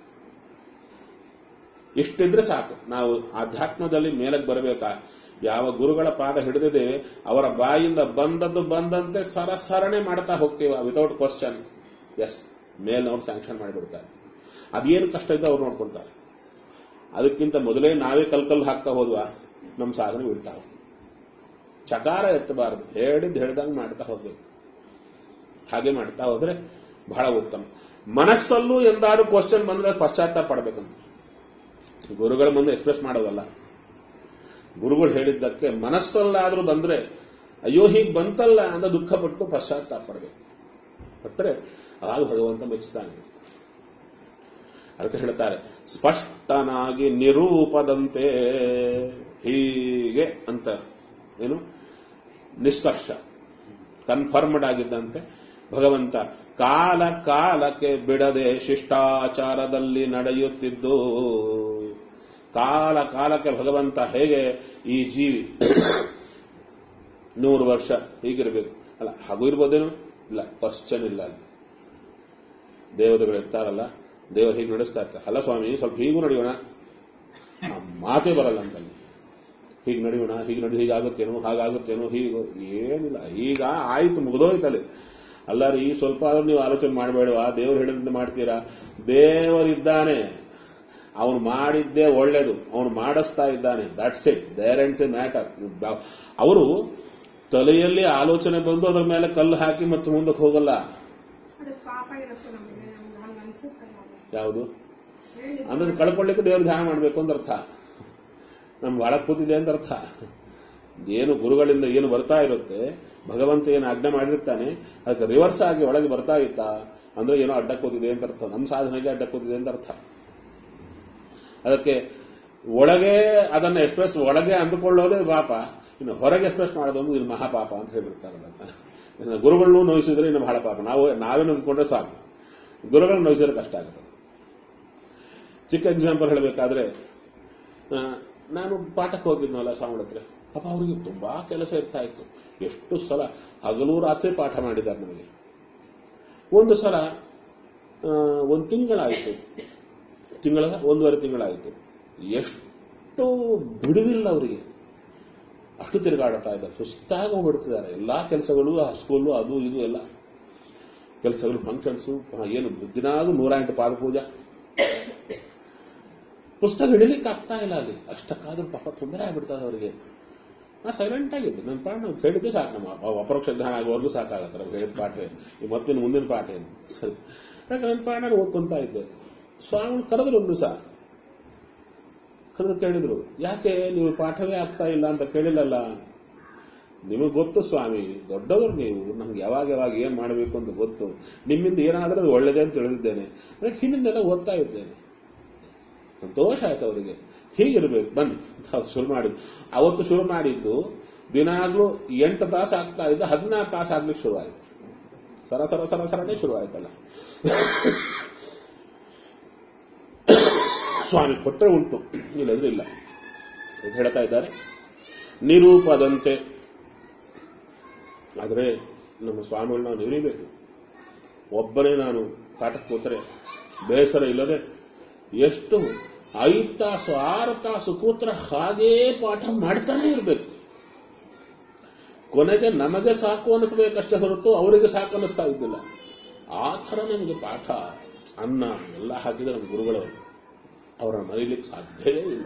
ಇಷ್ಟಿದ್ರೆ ಸಾಕು ನಾವು ಆಧ್ಯಾತ್ಮದಲ್ಲಿ ಮೇಲಕ್ಕೆ ಬರಬೇಕಾ ಯಾವ ಗುರುಗಳ ಪಾದ ಹಿಡಿದಿದ್ದೇವೆ ಅವರ ಬಾಯಿಂದ ಬಂದದ್ದು ಬಂದಂತೆ ಸರಸರಣೆ ಮಾಡ್ತಾ ಹೋಗ್ತೀವ ವಿತೌಟ್ ಕ್ವಶನ್ ಎಸ್ ಮೇಲ್ ಅವ್ರು ಸ್ಯಾಂಕ್ಷನ್ ಮಾಡಿಬಿಡ್ತಾರೆ ಅದೇನು ಕಷ್ಟ ಇದೆ ಅವ್ರು ನೋಡ್ಕೊಂತಾರೆ ಅದಕ್ಕಿಂತ ಮೊದಲೇ ನಾವೇ ಕಲ್ಕಲ್ ಹಾಕ್ತಾ ಹೋದ್ವಾ ನಮ್ಮ ಸಾಧನೆ ಬಿಡ್ತಾವೆ ಚಕಾರ ಎತ್ತಬಾರದು ಹೇಳಿದ್ದು ಹೇಳ್ದಂಗೆ ಮಾಡ್ತಾ ಹೋಗ್ಬೇಕು ಹಾಗೆ ಮಾಡ್ತಾ ಹೋದ್ರೆ ಬಹಳ ಉತ್ತಮ ಮನಸ್ಸಲ್ಲೂ ಎಂದಾದ್ರೂ ಕ್ವಶನ್ ಬಂದ್ರೆ ಪಶ್ಚಾತ್ತಾಪ ಪಡಬೇಕಂತ ಗುರುಗಳ ಮುಂದೆ ಎಕ್ಸ್ಪ್ರೆಸ್ ಮಾಡೋದಲ್ಲ ಗುರುಗಳು ಹೇಳಿದ್ದಕ್ಕೆ ಮನಸ್ಸಲ್ಲಾದ್ರೂ ಬಂದ್ರೆ ಅಯ್ಯೋ ಹೀಗೆ ಬಂತಲ್ಲ ಅಂತ ದುಃಖಪಟ್ಟು ಪಶ್ಚಾತ್ತಾಪ ಪಡಬೇಕು ಪಟ್ಟರೆ ಆಗ ಭಗವಂತ ಮೆಚ್ಚುತ್ತಾನೆ ಅದಕ್ಕೆ ಹೇಳ್ತಾರೆ ಸ್ಪಷ್ಟನಾಗಿ ನಿರೂಪದಂತೆ ಹೀಗೆ ಅಂತ ಏನು ನಿಷ್ಕರ್ಷ ಕನ್ಫರ್ಮ್ಡ್ ಆಗಿದ್ದಂತೆ ಭಗವಂತ ಕಾಲ ಕಾಲಕ್ಕೆ ಬಿಡದೆ ಶಿಷ್ಟಾಚಾರದಲ್ಲಿ ನಡೆಯುತ್ತಿದ್ದು ಕಾಲ ಕಾಲಕ್ಕೆ ಭಗವಂತ ಹೇಗೆ ಈ ಜೀವಿ ನೂರು ವರ್ಷ ಹೀಗಿರ್ಬೇಕು ಅಲ್ಲ ಹಾಗೂ ಇರ್ಬೋದೇನು ಇಲ್ಲ ಕ್ವಶನ್ ಇಲ್ಲ ಅಲ್ಲಿ ದೇವತೆಗಳು ಇರ್ತಾರಲ್ಲ ದೇವರು ಹೀಗೆ ನಡೆಸ್ತಾ ಇರ್ತಾರೆ ಅಲ್ಲ ಸ್ವಾಮಿ ಸ್ವಲ್ಪ ಹೀಗೂ ನಡೆಯೋಣ ಆ ಮಾತೇ ಬರಲ್ಲ ಅಂತಲ್ಲಿ ಹೀಗೆ ನಡೆಯೋಣ ಹೀಗೆ ನಡಿ ಹೀಗಾಗುತ್ತೇನೋ ಹಾಗಾಗುತ್ತೇನೋ ಹೀಗೋ ಏನಿಲ್ಲ ಈಗ ಆಯ್ತು ಮುಗಿದೋಯ್ತಲ್ಲಿ ಅಲ್ಲ ರೀ ಸ್ವಲ್ಪ ಆದ್ರೂ ನೀವು ಆಲೋಚನೆ ಮಾಡಬೇಡವಾ ದೇವ್ರು ಹೇಳಿದಂತೆ ಮಾಡ್ತೀರಾ ದೇವರಿದ್ದಾನೆ ಅವನು ಮಾಡಿದ್ದೇ ಒಳ್ಳೇದು ಅವನು ಮಾಡಿಸ್ತಾ ಇದ್ದಾನೆ that's it there ends a matter ಅವರು ತಲೆಯಲ್ಲಿ ಆಲೋಚನೆ ಬಂದು ಅದ್ರ ಮೇಲೆ ಕಲ್ಲು ಹಾಕಿ ಮತ್ತೆ ಮುಂದಕ್ಕೆ ಹೋಗಲ್ಲ ಅದು ಪಾಪ ಇರುತ್ತೆ ನಮಗೆ ನಮ್ಗೆ ಹಂಗ ಅನ್ಸುತ್ತೆ ನಾವು ಯಾವುದು ಹೇಳಿದ್ದು ಅಂದ್ರೆ ಕಳ್ಕೊಳ್ಳಿಕ್ಕೆ ದೇವ್ರ ಧ್ಯಾನ ಮಾಡಬೇಕು ಅಂತ ಅರ್ಥ ನಮ್ಗೆ ಒಳಗೆ ಕೂತಿದೆ ಅಂತ ಅರ್ಥ ಏನು ಗುರುಗಳಿಂದ ಏನು ಬರ್ತಾ ಇರುತ್ತೆ ಭಗವಂತ ಏನು ಆಜ್ಞೆ ಮಾಡಿರ್ತಾನೆ ಅದಕ್ಕೆ ರಿವರ್ಸ್ ಆಗಿ ಒಳಗೆ ಬರ್ತಾ ಇತ್ತಾ ಅಂದ್ರೆ ಏನೋ ಅಡ್ಡ ಕೂತಿದೆ ಅಂತ ಅರ್ಥ ನಮ್ಮ ಸಾಧನೆಗೆ ಅಡ್ಡ ಕೂತಿದೆ ಅಂತ ಅರ್ಥ ಅದಕ್ಕೆ ಒಳಗೆ ಅದನ್ನ ಎಕ್ಸ್ಪ್ರೆಸ್ ಒಳಗೆ ಅಂದುಕೊಳ್ಳೋದೇ ಪಾಪ ಇನ್ನು ಹೊರಗೆ ಎಕ್ಸ್ಪ್ರೆಸ್ ಮಾಡೋದೊಂದು ಇದು ಮಹಾಪಾಪ ಅಂತ ಹೇಳಿರ್ತಾರಲ್ಲ ಇನ್ನು ಗುರುಗಳನ್ನು ನೋಯಿಸಿದ್ರೆ ಇನ್ನು ಬಹಳ ಪಾಪ ನಾವು ನಾವೇ ಅಂದ್ಕೊಂಡ್ರೆ ಸಾಕು ಗುರುಗಳನ್ನ ನೋಯಿಸಿದ್ರೆ ಕಷ್ಟ ಆಗುತ್ತೆ ಚಿಕ್ಕ ಎಕ್ಸಾಂಪಲ್ ಹೇಳಬೇಕಾದ್ರೆ ಆ, ನಾನು ಪಾಠಕ್ಕೆ ಹೋಗಿದ್ನಲ್ಲ ಸ್ವಾಮಿ ಹತ್ರ ಪಾಪ ಅವರಿಗೆ ತುಂಬಾ ಕೆಲಸ ಇರ್ತಾ ಇತ್ತು ಎಷ್ಟು ಸಲ ಹಗಲು ರಾತ್ರಿ ಪಾಠ ಮಾಡಿದ್ದಾರೆ ನನಗೆ ಒಂದು ಸಲ ಆ, ಒಂದು ತಿಂಗಳಾಯಿತು ತಿಂಗಳ ಒಂದೂವರೆ ತಿಂಗಳಾಯಿತು ಎಷ್ಟು ಬಿಡುವಿಲ್ಲ ಅವರಿಗೆ ಅಷ್ಟು ತಿರುಗಾಡ್ತಾ ಇದ್ದಾರೆ ಸುಸ್ತಾಗಿ ಹೋಗ್ಬಿಡ್ತಿದ್ದಾರೆ ಎಲ್ಲಾ ಕೆಲಸಗಳು ಆ ಸ್ಕೂಲು ಅದು ಇದು ಎಲ್ಲ ಕೆಲಸಗಳು ಫಂಕ್ಷನ್ಸು ಏನು ದಿನಾಗೂ ನೂರ ಎಂಟು ಪಾದ ಪೂಜಾ ಪುಸ್ತಕ ಹಿಡಿಲಿಕ್ಕೆ ಆಗ್ತಾ ಇಲ್ಲ ಅಲ್ಲಿ ಅಷ್ಟಕ್ಕಾದ್ರೂ ಪಾಪ ತೊಂದರೆ ಆಗ್ಬಿಡ್ತದೆ ಅವರಿಗೆ ನಾ ಸೈಲೆಂಟ್ ಆಗಿದ್ದೆ ನನ್ನ ಪಾಠ ನಾವು ಕೇಳಿದ್ದೆ ಸಾಕು ನಮ್ಮ ಅ- ಅಪರೋಕ್ಷ ಜ್ಞಾನ ಆಗೋವರೆಗೂ ಸಾಕಾಗತ್ತೆ ನಾವು ಹೇಳಿದ ಪಾಠ ಏನು ಈ ಮತ್ತಿನ ಮುಂದಿನ ಪಾಠ ಏನು ಸರಿ ಯಾಕೆ ನನ್ನ ಪಾಠ ನಾನು ಓದ್ಕೊಂತ ಇದ್ದೆ ಸ್ವಾಮಿ ಕರೆದ್ರು ಒಂದು ದಿವಸ ಕರೆದು ಕೇಳಿದ್ರು ಯಾಕೆ ನೀವು ಪಾಠವೇ ಆಗ್ತಾ ಇಲ್ಲ ಅಂತ ಕೇಳಿಲ್ಲಲ್ಲ ನಿಮಗೆ ಗೊತ್ತು ಸ್ವಾಮಿ ದೊಡ್ಡವರು ನೀವು ನಮ್ಗೆ ಯಾವಾಗ ಯಾವಾಗ ಏನ್ ಮಾಡಬೇಕು ಅಂತ ಗೊತ್ತು ನಿಮ್ಮಿಂದ ಏನಾದರೂ ಅದು ಒಳ್ಳೇದೇ ಅಂತ ತಿಳಿದಿದ್ದೇನೆ ಅದಕ್ಕೆ ಹಿಂದಿಂದೆಲ್ಲ ಓದ್ತಾ ಇದ್ದೇನೆ ಸಂತೋಷ ಆಯ್ತು ಅವರಿಗೆ ಹೀಗಿರ್ಬೇಕು ಬನ್ನಿ ಅಂತ ಅವ್ರು ಶುರು ಮಾಡಿ ಅವತ್ತು ಶುರು ಮಾಡಿದ್ದು ದಿನಾಗ್ಲೂ ಎಂಟು ತಾಸು ಆಗ್ತಾ ಇದ್ದು ಹದಿನಾರು ತಾಸು ಆಗ್ಲಿಕ್ಕೆ ಶುರು ಆಯ್ತು ಸರ ಸರ ಸರ ಸರನೇ ಶುರು ಆಯ್ತಲ್ಲ ಸ್ವಾಮಿ ಕೊಟ್ಟರೆ ಉಂಟು ಇಲ್ಲದ್ರೆ ಇಲ್ಲ ಇದು ಹೇಳ್ತಾ ಇದ್ದಾರೆ ನಿರೂಪದಂತೆ ಆದರೆ ನಮ್ಮ ಸ್ವಾಮಿಗಳು ನಾವು ನಿರೀಬೇಕು ಒಬ್ಬನೇ ನಾನು ಪಾಠಕ್ಕೆ ಕೂತರೆ ಬೇಸರ ಇಲ್ಲದೆ ಎಷ್ಟು ಐದು ತಾಸು ಆರು ತಾಸು ಕೂತ್ರೆ ಹಾಗೇ ಪಾಠ ಮಾಡ್ತಾನೆ ಇರಬೇಕು ಕೊನೆಗೆ ನಮಗೆ ಸಾಕು ಅನಿಸ್ಬೇಕಷ್ಟೇ ಹೊರತು ಅವರಿಗೆ ಸಾಕು ಅನ್ನಿಸ್ತಾ ಇದ್ದಿಲ್ಲ ಆ ಥರ ನಮಗೆ ಪಾಠ ಅನ್ನ ಎಲ್ಲ ಹಾಕಿದ್ರೆ ನಮ್ಮ ಗುರುಗಳು ಅವರನ್ನು ಮರೀಲಿಕ್ಕೆ ಸಾಧ್ಯವೇ ಇಲ್ಲ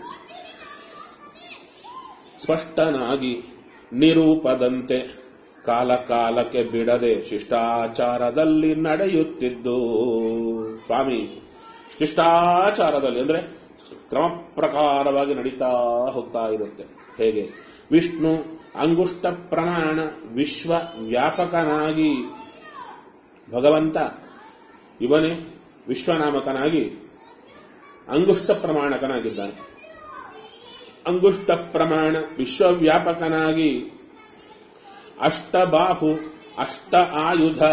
ಸ್ಪಷ್ಟನಾಗಿ ನಿರೂಪದಂತೆ ಕಾಲ ಕಾಲಕ್ಕೆ ಬಿಡದೆ ಶಿಷ್ಟಾಚಾರದಲ್ಲಿ ನಡೆಯುತ್ತಿದ್ದು ಸ್ವಾಮಿ ಶಿಷ್ಟಾಚಾರದಲ್ಲಿ ಅಂದ್ರೆ ಕ್ರಮ ಪ್ರಕಾರವಾಗಿ ನಡೀತಾ ಹೋಗ್ತಾ ಇರುತ್ತೆ ಹೇಗೆ ವಿಷ್ಣು ಅಂಗುಷ್ಟ ಪ್ರಮಾಣ ವಿಶ್ವ ವ್ಯಾಪಕನಾಗಿ ಭಗವಂತ ಇವನೇ ವಿಶ್ವನಾಮಕನಾಗಿ ಅಂಗುಷ್ಟ ಪ್ರಮಾಣಕನಾಗಿದ್ದಾನೆ ಅಂಗುಷ್ಟ ಪ್ರಮಾಣ ವಿಶ್ವವ್ಯಾಪಕನಾಗಿ ಅಷ್ಟಬಾಹು ಅಷ್ಟ ಆಯುಧ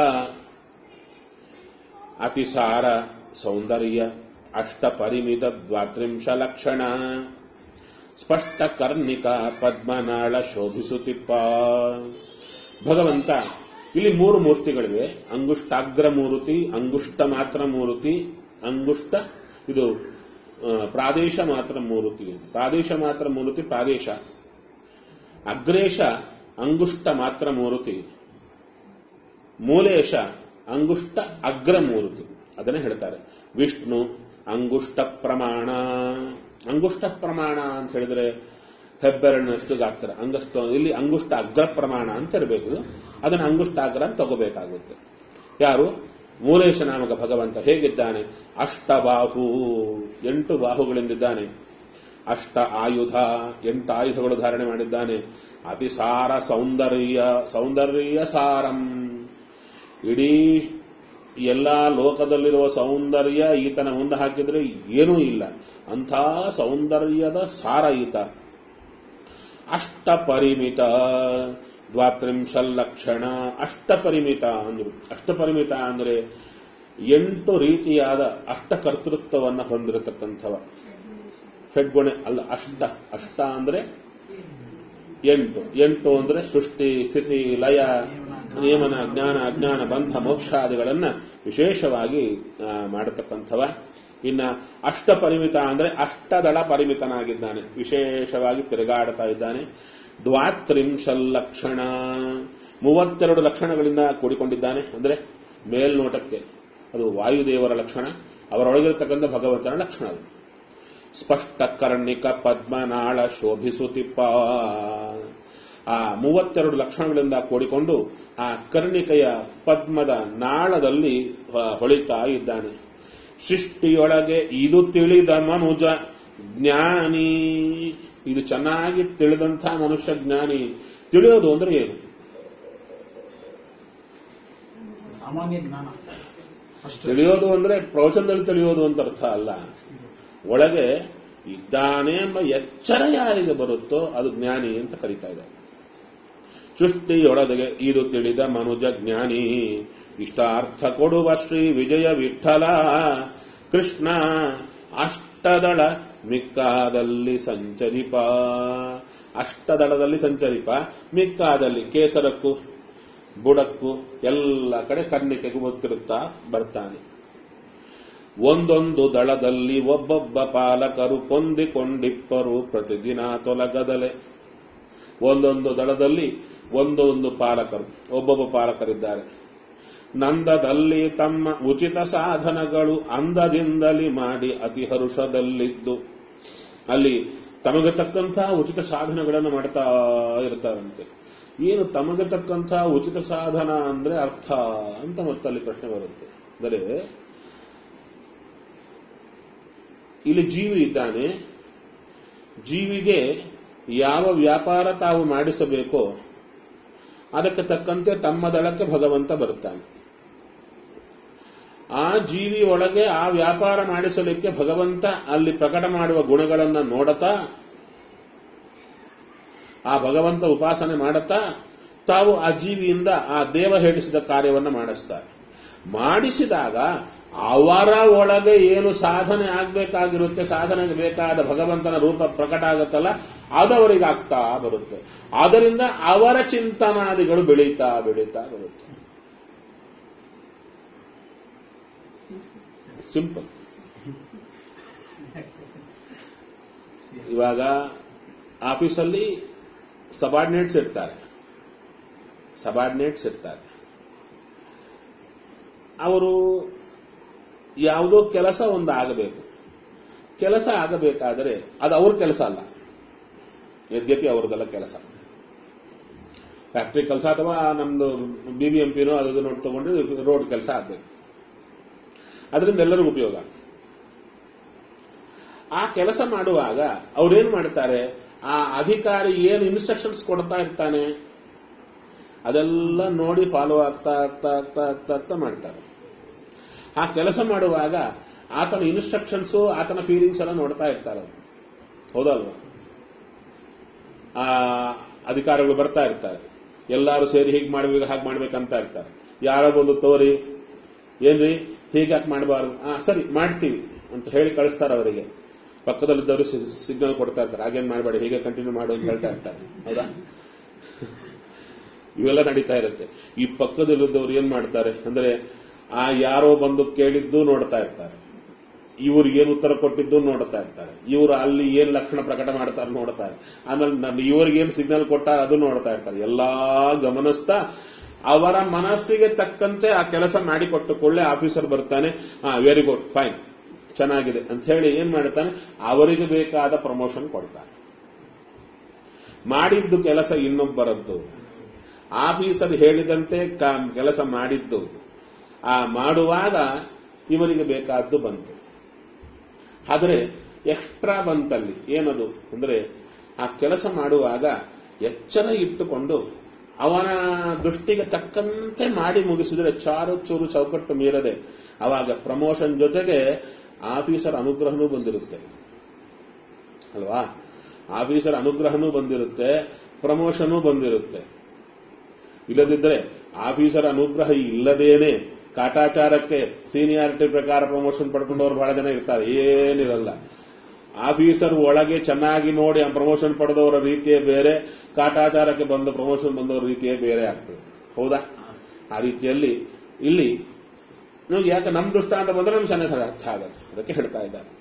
ಅತಿಸಾರ ಸೌಂದರ್ಯ ಅಷ್ಟ ಪರಿಮಿತ ದ್ವಾತ್ರಿಂಶ ಲಕ್ಷಣ ಸ್ಪಷ್ಟ ಕರ್ಣಿಕ ಪದ್ಮನಾಳ ಶೋಭಿಸುತ್ತಿಪ್ಪ ಭಗವಂತ ಇಲ್ಲಿ ಮೂರು ಮೂರ್ತಿಗಳಿವೆ ಅಂಗುಷ್ಟಾಗ್ರ ಮೂರ್ತಿ ಅಂಗುಷ್ಟ ಮಾತ್ರ ಮೂರ್ತಿ ಅಂಗುಷ್ಟ ಇದು ಆ, ಪ್ರಾದೇಶ ಮಾತ್ರ ಮೂರ್ತಿ ಪ್ರಾದೇಶ ಮಾತ್ರ ಮೂರ್ತಿ ಪ್ರಾದೇಶ ಅಗ್ರೇಶ ಅಂಗುಷ್ಟ ಮಾತ್ರ ಮೂರ್ತಿ ಮೂಲೇಶ ಅಂಗುಷ್ಟ ಅಗ್ರ ಮೂರ್ತಿ ಅದನ್ನೇ ಹೇಳ್ತಾರೆ ವಿಷ್ಣು ಅಂಗುಷ್ಟ ಪ್ರಮಾಣ ಅಂಗುಷ್ಟ ಪ್ರಮಾಣ ಅಂತ ಹೇಳಿದ್ರೆ ಹೆಬ್ಬೆರಳಿನಷ್ಟು ಗಾತ್ರ ಅಂಗುಷ್ಟ ಇಲ್ಲಿ ಅಂಗುಷ್ಟ ಅಗ್ರ ಪ್ರಮಾಣ ಅಂತ ಇರಬೇಕು ಅದನ್ನು ಅಂಗುಷ್ಟ ಅಗ್ರ ಅಂತ ತಗೋಬೇಕಾಗುತ್ತೆ ಯಾರು ಮೂಲೇಶ ನಾಮಕ ಭಗವಂತ ಹೇಗಿದ್ದಾನೆ ಅಷ್ಟಬಾಹು ಎಂಟು ಬಾಹುಗಳಿಂದಿದ್ದಾನೆ ಅಷ್ಟ ಆಯುಧ ಎಂಟು ಆಯುಧಗಳು ಧಾರಣೆ ಮಾಡಿದ್ದಾನೆ ಅತಿಸಾರ ಸೌಂದರ್ಯ ಸೌಂದರ್ಯ ಸಾರಂ ಇಡೀ ಎಲ್ಲಾ ಲೋಕದಲ್ಲಿರುವ ಸೌಂದರ್ಯ ಈತನ ಮುಂದೆ ಹಾಕಿದ್ರೆ ಏನೂ ಇಲ್ಲ ಅಂಥ ಸೌಂದರ್ಯದ ಸಾರ ಈತ ಅಷ್ಟಪರಿಮಿತ ದ್ವಾತ್ರಿಂಶಲ್ಲಕ್ಷಣ ಅಷ್ಟಪರಿಮಿತ ಅಂದ್ರು ಅಷ್ಟಪರಿಮಿತ ಅಂದ್ರೆ ಎಂಟು ರೀತಿಯಾದ ಅಷ್ಟಕರ್ತೃತ್ವವನ್ನು ಹೊಂದಿರತಕ್ಕಂಥವ ಷಡ್ಗುಣ ಅಲ್ಲ ಅಷ್ಟ ಅಷ್ಟ ಅಂದ್ರೆ ಎಂಟು ಎಂಟು ಅಂದ್ರೆ ಸೃಷ್ಟಿ ಸ್ಥಿತಿ ಲಯ ನಿಯಮನ ಜ್ಞಾನ ಅಜ್ಞಾನ ಬಂಧ ಮೋಕ್ಷಾದಿಗಳನ್ನ ವಿಶೇಷವಾಗಿ ಆ, ಮಾಡತಕ್ಕಂಥವ ಇನ್ನ ಅಷ್ಟಪರಿಮಿತ ಅಂದ್ರೆ ಅಷ್ಟದಳ ಪರಿಮಿತನಾಗಿದ್ದಾನೆ ವಿಶೇಷವಾಗಿ ತಿರುಗಾಡ್ತಾ ಇದ್ದಾನೆ ದ್ವಾತ್ರಿಂಶಲ್ಲಕ್ಷಣ ಮೂವತ್ತೆರಡು ಲಕ್ಷಣಗಳಿಂದ ಕೂಡಿಕೊಂಡಿದ್ದಾನೆ ಅಂದ್ರೆ ಮೇಲ್ನೋಟಕ್ಕೆ ಅದು ವಾಯುದೇವರ ಲಕ್ಷಣ ಅವರೊಳಗಿರತಕ್ಕಂಥ ಭಗವಂತನ ಲಕ್ಷಣ ಅದು ಸ್ಪಷ್ಟ ಕರ್ಣಿಕ ಪದ್ಮನಾಳ ಶೋಭಿಸುತ್ತಿಪ್ಪ ಆ ಮೂವತ್ತೆರಡು ಲಕ್ಷಣಗಳಿಂದ ಕೂಡಿಕೊಂಡು ಆ ಕರ್ಣಿಕೆಯ ಪದ್ಮದ ನಾಳದಲ್ಲಿ ಹೊ- ಹೊಳಿತಾ ಇದ್ದಾನೆ ಸೃಷ್ಟಿಯೊಳಗೆ ಇದು ತಿಳಿದ ಮನುಜ ಜ್ಞಾನಿ ಇದು ಚೆನ್ನಾಗಿ ತಿಳಿದಂಥ ಮನುಷ್ಯ ಜ್ಞಾನಿ ತಿಳಿಯೋದು ಅಂದ್ರೆ ಏನು ಸಾಮಾನ್ಯ ಜ್ಞಾನ ಅಷ್ಟು ತಿಳಿಯೋದು ಅಂದ್ರೆ ಪ್ರವಚನದಲ್ಲಿ ತಿಳಿಯೋದು ಅಂತ ಅರ್ಥ ಅಲ್ಲ ಒಳಗೆ ಇದ್ದಾನೆ ಎಂಬ ಎಚ್ಚರ ಯಾರಿಗೆ ಬರುತ್ತೋ ಅದು ಜ್ಞಾನಿ ಅಂತ ಕರೀತಾ ಇದೆ ಸೃಷ್ಟಿಯೊಳಗೆ ಇದು ತಿಳಿದ ಮನುಜ ಜ್ಞಾನಿ ಇಷ್ಟಾರ್ಥ ಕೊಡುವ ಶ್ರೀ ವಿಜಯ ವಿಠಲ ಕೃಷ್ಣ ಅಷ್ಟದಳ ಮಿಕ್ಕಾದಲ್ಲಿ ಸಂಚರಿಪ ಅಷ್ಟದಳದಲ್ಲಿ ಸಂಚರಿಪ ಮಿಕ್ಕಾದಲ್ಲಿ ಕೇಸರಕ್ಕೂ ಬುಡಕ್ಕೂ ಎಲ್ಲ ಕಡೆ ಕರ್ಣಿಕೆಗೂ ಗೊತ್ತಿರುತ್ತಾ ಬರ್ತಾನೆ ಒಂದೊಂದು ದಳದಲ್ಲಿ ಒಬ್ಬೊಬ್ಬ ಪಾಲಕರು ಹೊಂದಿಕೊಂಡಿಪ್ಪರು ಪ್ರತಿದಿನ ತೊಲಗದಲೆ ಒಂದೊಂದು ದಳದಲ್ಲಿ ಒಂದೊಂದು ಪಾಲಕರು ಒಬ್ಬೊಬ್ಬ ಪಾಲಕರಿದ್ದಾರೆ ನಂದದಲ್ಲಿ ತಮ್ಮ ಉಚಿತ ಸಾಧನಗಳು ಅಂದದಿಂದಲಿ ಮಾಡಿ ಅತಿ ಹರುಷದಲ್ಲಿದ್ದು ಅಲ್ಲಿ ತಮಗೆ ತಕ್ಕಂಥ ಉಚಿತ ಸಾಧನಗಳನ್ನು ಮಾಡ್ತಾ ಇರ್ತಾರಂತೆ ಏನು ತಮಗೆ ತಕ್ಕಂಥ ಉಚಿತ ಸಾಧನ ಅಂದ್ರೆ ಅರ್ಥ ಅಂತ ಮತ್ತಲ್ಲಿ ಪ್ರಶ್ನೆ ಬರುತ್ತೆ ಅಂದರೆ ಇಲ್ಲಿ ಜೀವಿ ಇದ್ದಾನೆ ಜೀವಿಗೆ ಯಾವ ವ್ಯಾಪಾರ ತಾವು ಮಾಡಿಸಬೇಕೋ ಅದಕ್ಕೆ ತಕ್ಕಂತೆ ತಮ್ಮ ದಳಕ್ಕೆ ಭಗವಂತ ಬರುತ್ತಾನೆ ಆ ಜೀವಿ ಒಳಗೆ ಆ ವ್ಯಾಪಾರ ಮಾಡಿಸಲಿಕ್ಕೆ ಭಗವಂತ ಅಲ್ಲಿ ಪ್ರಕಟ ಮಾಡುವ ಗುಣಗಳನ್ನು ನೋಡತಾ ಆ ಭಗವಂತ ಉಪಾಸನೆ ಮಾಡುತ್ತಾ ತಾವು ಆ ಜೀವಿಯಿಂದ ಆ ದೇವ ಹೇಳಿಸಿದ ಕಾರ್ಯವನ್ನು ಮಾಡಿಸ್ತಾರೆ ಮಾಡಿಸಿದಾಗ ಅವರ ಒಳಗೆ ಏನು ಸಾಧನೆ ಆಗ್ಬೇಕಾಗಿರುತ್ತೆ ಸಾಧನೆಗೆ ಬೇಕಾದ ಭಗವಂತನ ರೂಪ ಪ್ರಕಟ ಆಗುತ್ತಲ್ಲ ಅದು ಅವರಿಗೆ ಆಗ್ತಾ ಬರುತ್ತೆ ಆದ್ದರಿಂದ ಅವರ ಚಿಂತನಾದಿಗಳು ಬೆಳೀತಾ ಬೆಳೀತಾ ಬರುತ್ತೆ ಸಿಂಪಲ್ ಇವಾಗ ಆಫೀಸಲ್ಲಿ ಸಬಾರ್ಡಿನೇಟ್ಸ್ ಇರ್ತಾರೆ ಸಬಾರ್ಡಿನೇಟ್ಸ್ ಇರ್ತಾರೆ ಅವರು ಯಾವುದೋ ಕೆಲಸ ಒಂದು ಆಗಬೇಕು ಕೆಲಸ ಆಗಬೇಕಾದರೆ ಅದು ಅವ್ರ ಕೆಲಸ ಅಲ್ಲ ಯದ್ಯಪಿ ಅವ್ರದ್ದೆಲ್ಲ ಕೆಲಸ ಫ್ಯಾಕ್ಟ್ರಿ ಕೆಲಸ ಅಥವಾ ನಮ್ದು ಬಿ ಬಿ ಎಂ ಪಿನೋ ಅದು ನೋಡಿ ತಗೊಂಡು ರೋಡ್ ಕೆಲಸ ಆಗಬೇಕು ಅದರಿಂದ ಎಲ್ಲರಿಗೂ ಉಪಯೋಗ ಆ ಕೆಲಸ ಮಾಡುವಾಗ ಅವ್ರೇನ್ ಮಾಡ್ತಾರೆ ಆ ಅಧಿಕಾರಿ ಏನು ಇನ್ಸ್ಟ್ರಕ್ಷನ್ಸ್ ಕೊಡ್ತಾ ಇರ್ತಾನೆ ಅದೆಲ್ಲ ನೋಡಿ ಫಾಲೋ ಆಗ್ತಾ ಆಗ್ತಾ ಆಗ್ತಾ ಆಗ್ತಾ ಆಗ್ತಾ ಮಾಡ್ತಾರೆ ಆ ಕೆಲಸ ಮಾಡುವಾಗ ಆತನ ಇನ್ಸ್ಟ್ರಕ್ಷನ್ಸ್ ಆತನ ಫೀಲಿಂಗ್ಸ್ ಎಲ್ಲ ನೋಡ್ತಾ ಇರ್ತಾರೆ ಅವ್ರು. ಹೌದಲ್ವಾ ಆ ಅಧಿಕಾರಿಗಳು ಬರ್ತಾ ಇರ್ತಾರೆ ಎಲ್ಲರೂ ಸೇರಿ ಹೀಗೆ ಮಾಡ್ಬೇಕು ಹಾಗೆ ಮಾಡ್ಬೇಕಂತ ಇರ್ತಾರೆ ಯಾರೋ ಬಂದು ತೋರಿ ಏನ್ರಿ ಹೀಗೆ ಯಾಕೆ ಮಾಡಬಾರ್ದು ಆ ಸರಿ ಮಾಡ್ತೀವಿ ಅಂತ ಹೇಳಿ ಕಳಿಸ್ತಾರೆ ಅವರಿಗೆ ಪಕ್ಕದಲ್ಲಿದ್ದವರು ಸಿಗ್ನಲ್ ಕೊಡ್ತಾ ಇರ್ತಾರೆ ಹಾಗೇನ್ ಮಾಡಬೇಡಿ ಹೀಗೆ ಕಂಟಿನ್ಯೂ ಮಾಡು ಅಂತ ಹೇಳ್ತಾ ಇರ್ತಾರೆ ಹೌದಾ ಇವೆಲ್ಲ ನಡೀತಾ ಇರುತ್ತೆ ಈ ಪಕ್ಕದಲ್ಲಿದ್ದವ್ರು ಏನ್ ಮಾಡ್ತಾರೆ ಅಂದ್ರೆ ಆ ಯಾರೋ ಬಂದು ಕೇಳಿದ್ದು ನೋಡ್ತಾ ಇರ್ತಾರೆ ಇವ್ರು ಏನ್ ಉತ್ತರ ಕೊಟ್ಟಿದ್ದು ನೋಡ್ತಾ ಇರ್ತಾರೆ ಇವರು ಅಲ್ಲಿ ಏನ್ ಲಕ್ಷಣ ಪ್ರಕಟ ಮಾಡ್ತಾರೆ ನೋಡ್ತಾರೆ ಆಮೇಲೆ ನನ್ನ ಇವ್ರಿಗೆ ಏನ್ ಸಿಗ್ನಲ್ ಕೊಟ್ಟಾರ ಅದು ನೋಡ್ತಾ ಇರ್ತಾರೆ ಎಲ್ಲಾ ಗಮನಿಸ್ತಾ ಅವರ ಮನಸ್ಸಿಗೆ ತಕ್ಕಂತೆ ಆ ಕೆಲಸ ಮಾಡಿಕೊಟ್ಟು ಕೊಳ್ಳೆ ಆಫೀಸರ್ ಬರ್ತಾನೆ ಹಾ ವೆರಿ ಗುಡ್ ಫೈನ್ ಚೆನ್ನಾಗಿದೆ ಅಂತ ಹೇಳಿ ಏನ್ ಮಾಡ್ತಾನೆ ಅವರಿಗೆ ಬೇಕಾದ ಪ್ರಮೋಷನ್ ಕೊಡ್ತಾನೆ ಮಾಡಿದ್ದು ಕೆಲಸ ಇನ್ನೊಬ್ಬರದ್ದು ಆಫೀಸರ್ ಹೇಳಿದಂತೆ ಕ- ಕೆಲಸ ಮಾಡಿದ್ದು ಆ ಮಾಡುವಾಗ ಇವರಿಗೆ ಬೇಕಾದ್ದು ಬಂತು ಆದರೆ ಎಕ್ಸ್ಟ್ರಾ ಬಂತಲ್ಲಿ ಏನದು ಅಂದ್ರೆ ಆ ಕೆಲಸ ಮಾಡುವಾಗ ಎಚ್ಚರ ಇಟ್ಟುಕೊಂಡು ಅವನ ದೃಷ್ಟಿಗೆ ತಕ್ಕಂತೆ ಮಾಡಿ ಮುಗಿಸಿದರೆ ಚಾರು ಚೂರು ಚೌಕಟ್ಟು ಮೀರದೆ ಅವಾಗ ಪ್ರಮೋಷನ್ ಜೊತೆಗೆ ಆಫೀಸರ್ ಅನುಗ್ರಹನೂ ಬಂದಿರುತ್ತೆ ಅಲ್ವಾ ಆಫೀಸರ್ ಅನುಗ್ರಹನೂ ಬಂದಿರುತ್ತೆ ಪ್ರಮೋಷನೂ ಬಂದಿರುತ್ತೆ ಇಲ್ಲದಿದ್ದರೆ ಆಫೀಸರ್ ಅನುಗ್ರಹ ಇಲ್ಲದೇನೆ ಕಾಟಾಚಾರಕ್ಕೆ ಸೀನಿಯಾರಿಟಿ ಪ್ರಕಾರ ಪ್ರಮೋಷನ್ ಪಡ್ಕೊಂಡವ್ರು ಬಹಳ ಜನ ಇರ್ತಾರೆ ಏನಿರಲ್ಲ ಆಫೀಸರ್ ಒಳಗೆ ಚೆನ್ನಾಗಿ ನೋಡಿ ಆ ಪ್ರಮೋಷನ್ ಪಡೆದವರ ರೀತಿಯೇ ಬೇರೆ ಕಾಟಾಚಾರಕ್ಕೆ ಬಂದ ಪ್ರಮೋಷನ್ ಬಂದವರ ರೀತಿಯೇ ಬೇರೆ ಆಗ್ತದೆ ಹೌದಾ ಆ ರೀತಿಯಲ್ಲಿ ಇಲ್ಲಿ ನಾವು ಯಾಕೆ ನಮ್ ದೃಷ್ಟಾಂತ ಬಂದ್ರೆ ನಮ್ಗೆ ಚೆನ್ನಾಗಿ ಅರ್ಥ ಆಗತ್ತೆ ಅದಕ್ಕೆ ಹೇಳ್ತಾ ಇದ್ದಾರೆ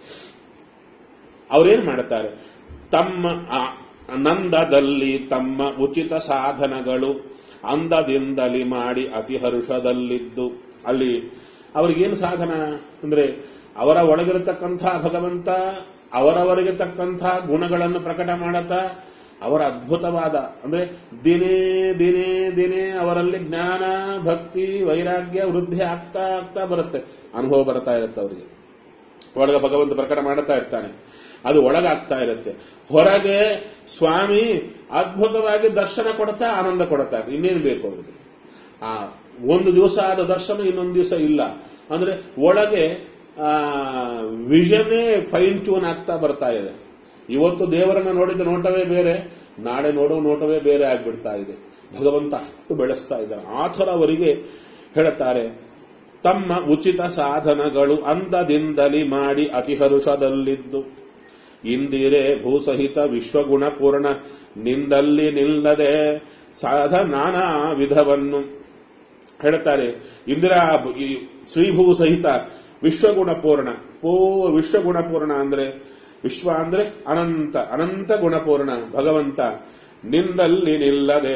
ಅವ್ರೇನ್ ಮಾಡ್ತಾರೆ ತಮ್ಮ ಆ- ನಂದದಲ್ಲಿ ತಮ್ಮ ಉಚಿತ ಸಾಧನಗಳು ಅಂದದಿಂದಲಿ ಮಾಡಿ ಅತಿ ಹರುಷದಲ್ಲಿದ್ದು ಅಲ್ಲಿ ಅವ್ರಿಗೇನು ಸಾಧನ ಅಂದ್ರೆ ಅವರ ಒಳಗಿರತಕ್ಕಂಥ ಭಗವಂತ ಅವರವರಿಗೆ ತಕ್ಕಂಥ ಗುಣಗಳನ್ನು ಪ್ರಕಟ ಮಾಡತಾ ಅವರ ಅದ್ಭುತವಾದ ಅಂದ್ರೆ ದಿನೇ ದಿನೇ ದಿನೇ ಅವರಲ್ಲಿ ಜ್ಞಾನ ಭಕ್ತಿ ವೈರಾಗ್ಯ ವೃದ್ಧಿ ಆಗ್ತಾ ಆಗ್ತಾ ಬರುತ್ತೆ ಅನುಭವ ಬರ್ತಾ ಇರುತ್ತೆ ಅವರಿಗೆ ಒಳಗೆ ಭಗವಂತ ಪ್ರಕಟ ಮಾಡುತ್ತಾ ಇರ್ತಾನೆ ಅದು ಒಳಗಾಗ್ತಾ ಇರುತ್ತೆ ಹೊರಗೆ ಸ್ವಾಮಿ ಅದ್ಭುತವಾಗಿ ದರ್ಶನ ಕೊಡ್ತಾ ಆನಂದ ಕೊಡ್ತಾ ಇರ್ತಾರೆ ಇನ್ನೇನು ಬೇಕು ಅವರಿಗೆ ಆ ಒಂದು ದಿವಸ ಆದ ದರ್ಶನ ಇನ್ನೊಂದು ದಿವಸ ಇಲ್ಲ ಅಂದ್ರೆ ಒಳಗೆ ಆ ವಿಷನೇ ಫೈನ್ ಟ್ಯೂನ್ ಆಗ್ತಾ ಬರ್ತಾ ಇದೆ ಇವತ್ತು ದೇವರನ್ನ ನೋಡಿದ ನೋಟವೇ ಬೇರೆ ನಾಳೆ ನೋಡೋ ನೋಟವೇ ಬೇರೆ ಆಗ್ಬಿಡ್ತಾ ಇದೆ ಭಗವಂತ ಅಷ್ಟು ಬೆಳೆಸ್ತಾ ಇದ್ದಾರೆ ಆ ಥರ ಅವರಿಗೆ ಹೇಳುತ್ತಾರೆ ತಮ್ಮ ಉಚಿತ ಸಾಧನಗಳು ಅಂದದಿಂದಲಿ ಮಾಡಿ ಅತಿ ಹರುಷದಲ್ಲಿದ್ದು ಇಂದಿರೆ ಭೂಸಹಿತ ವಿಶ್ವಗುಣ ಪೂರ್ಣ ನಿಂದಲ್ಲಿ ನಿಲ್ಲದೆ ಸಾಧ ನಾನಾ ವಿಧವನ್ನು ಹೇಳ್ತಾರೆ ಇಂದಿರಾ ಈ ಶ್ರೀಭೂ ಸಹಿತ ವಿಶ್ವಗುಣ ಪೂರ್ಣ ಪೂ ವಿಶ್ವಗುಣ ಪೂರ್ಣ ಅಂದ್ರೆ ವಿಶ್ವ ಅಂದ್ರೆ ಅನಂತ ಅನಂತ ಗುಣಪೂರ್ಣ ಭಗವಂತ ನಿಂದಲ್ಲಿ ನಿಲ್ಲದೆ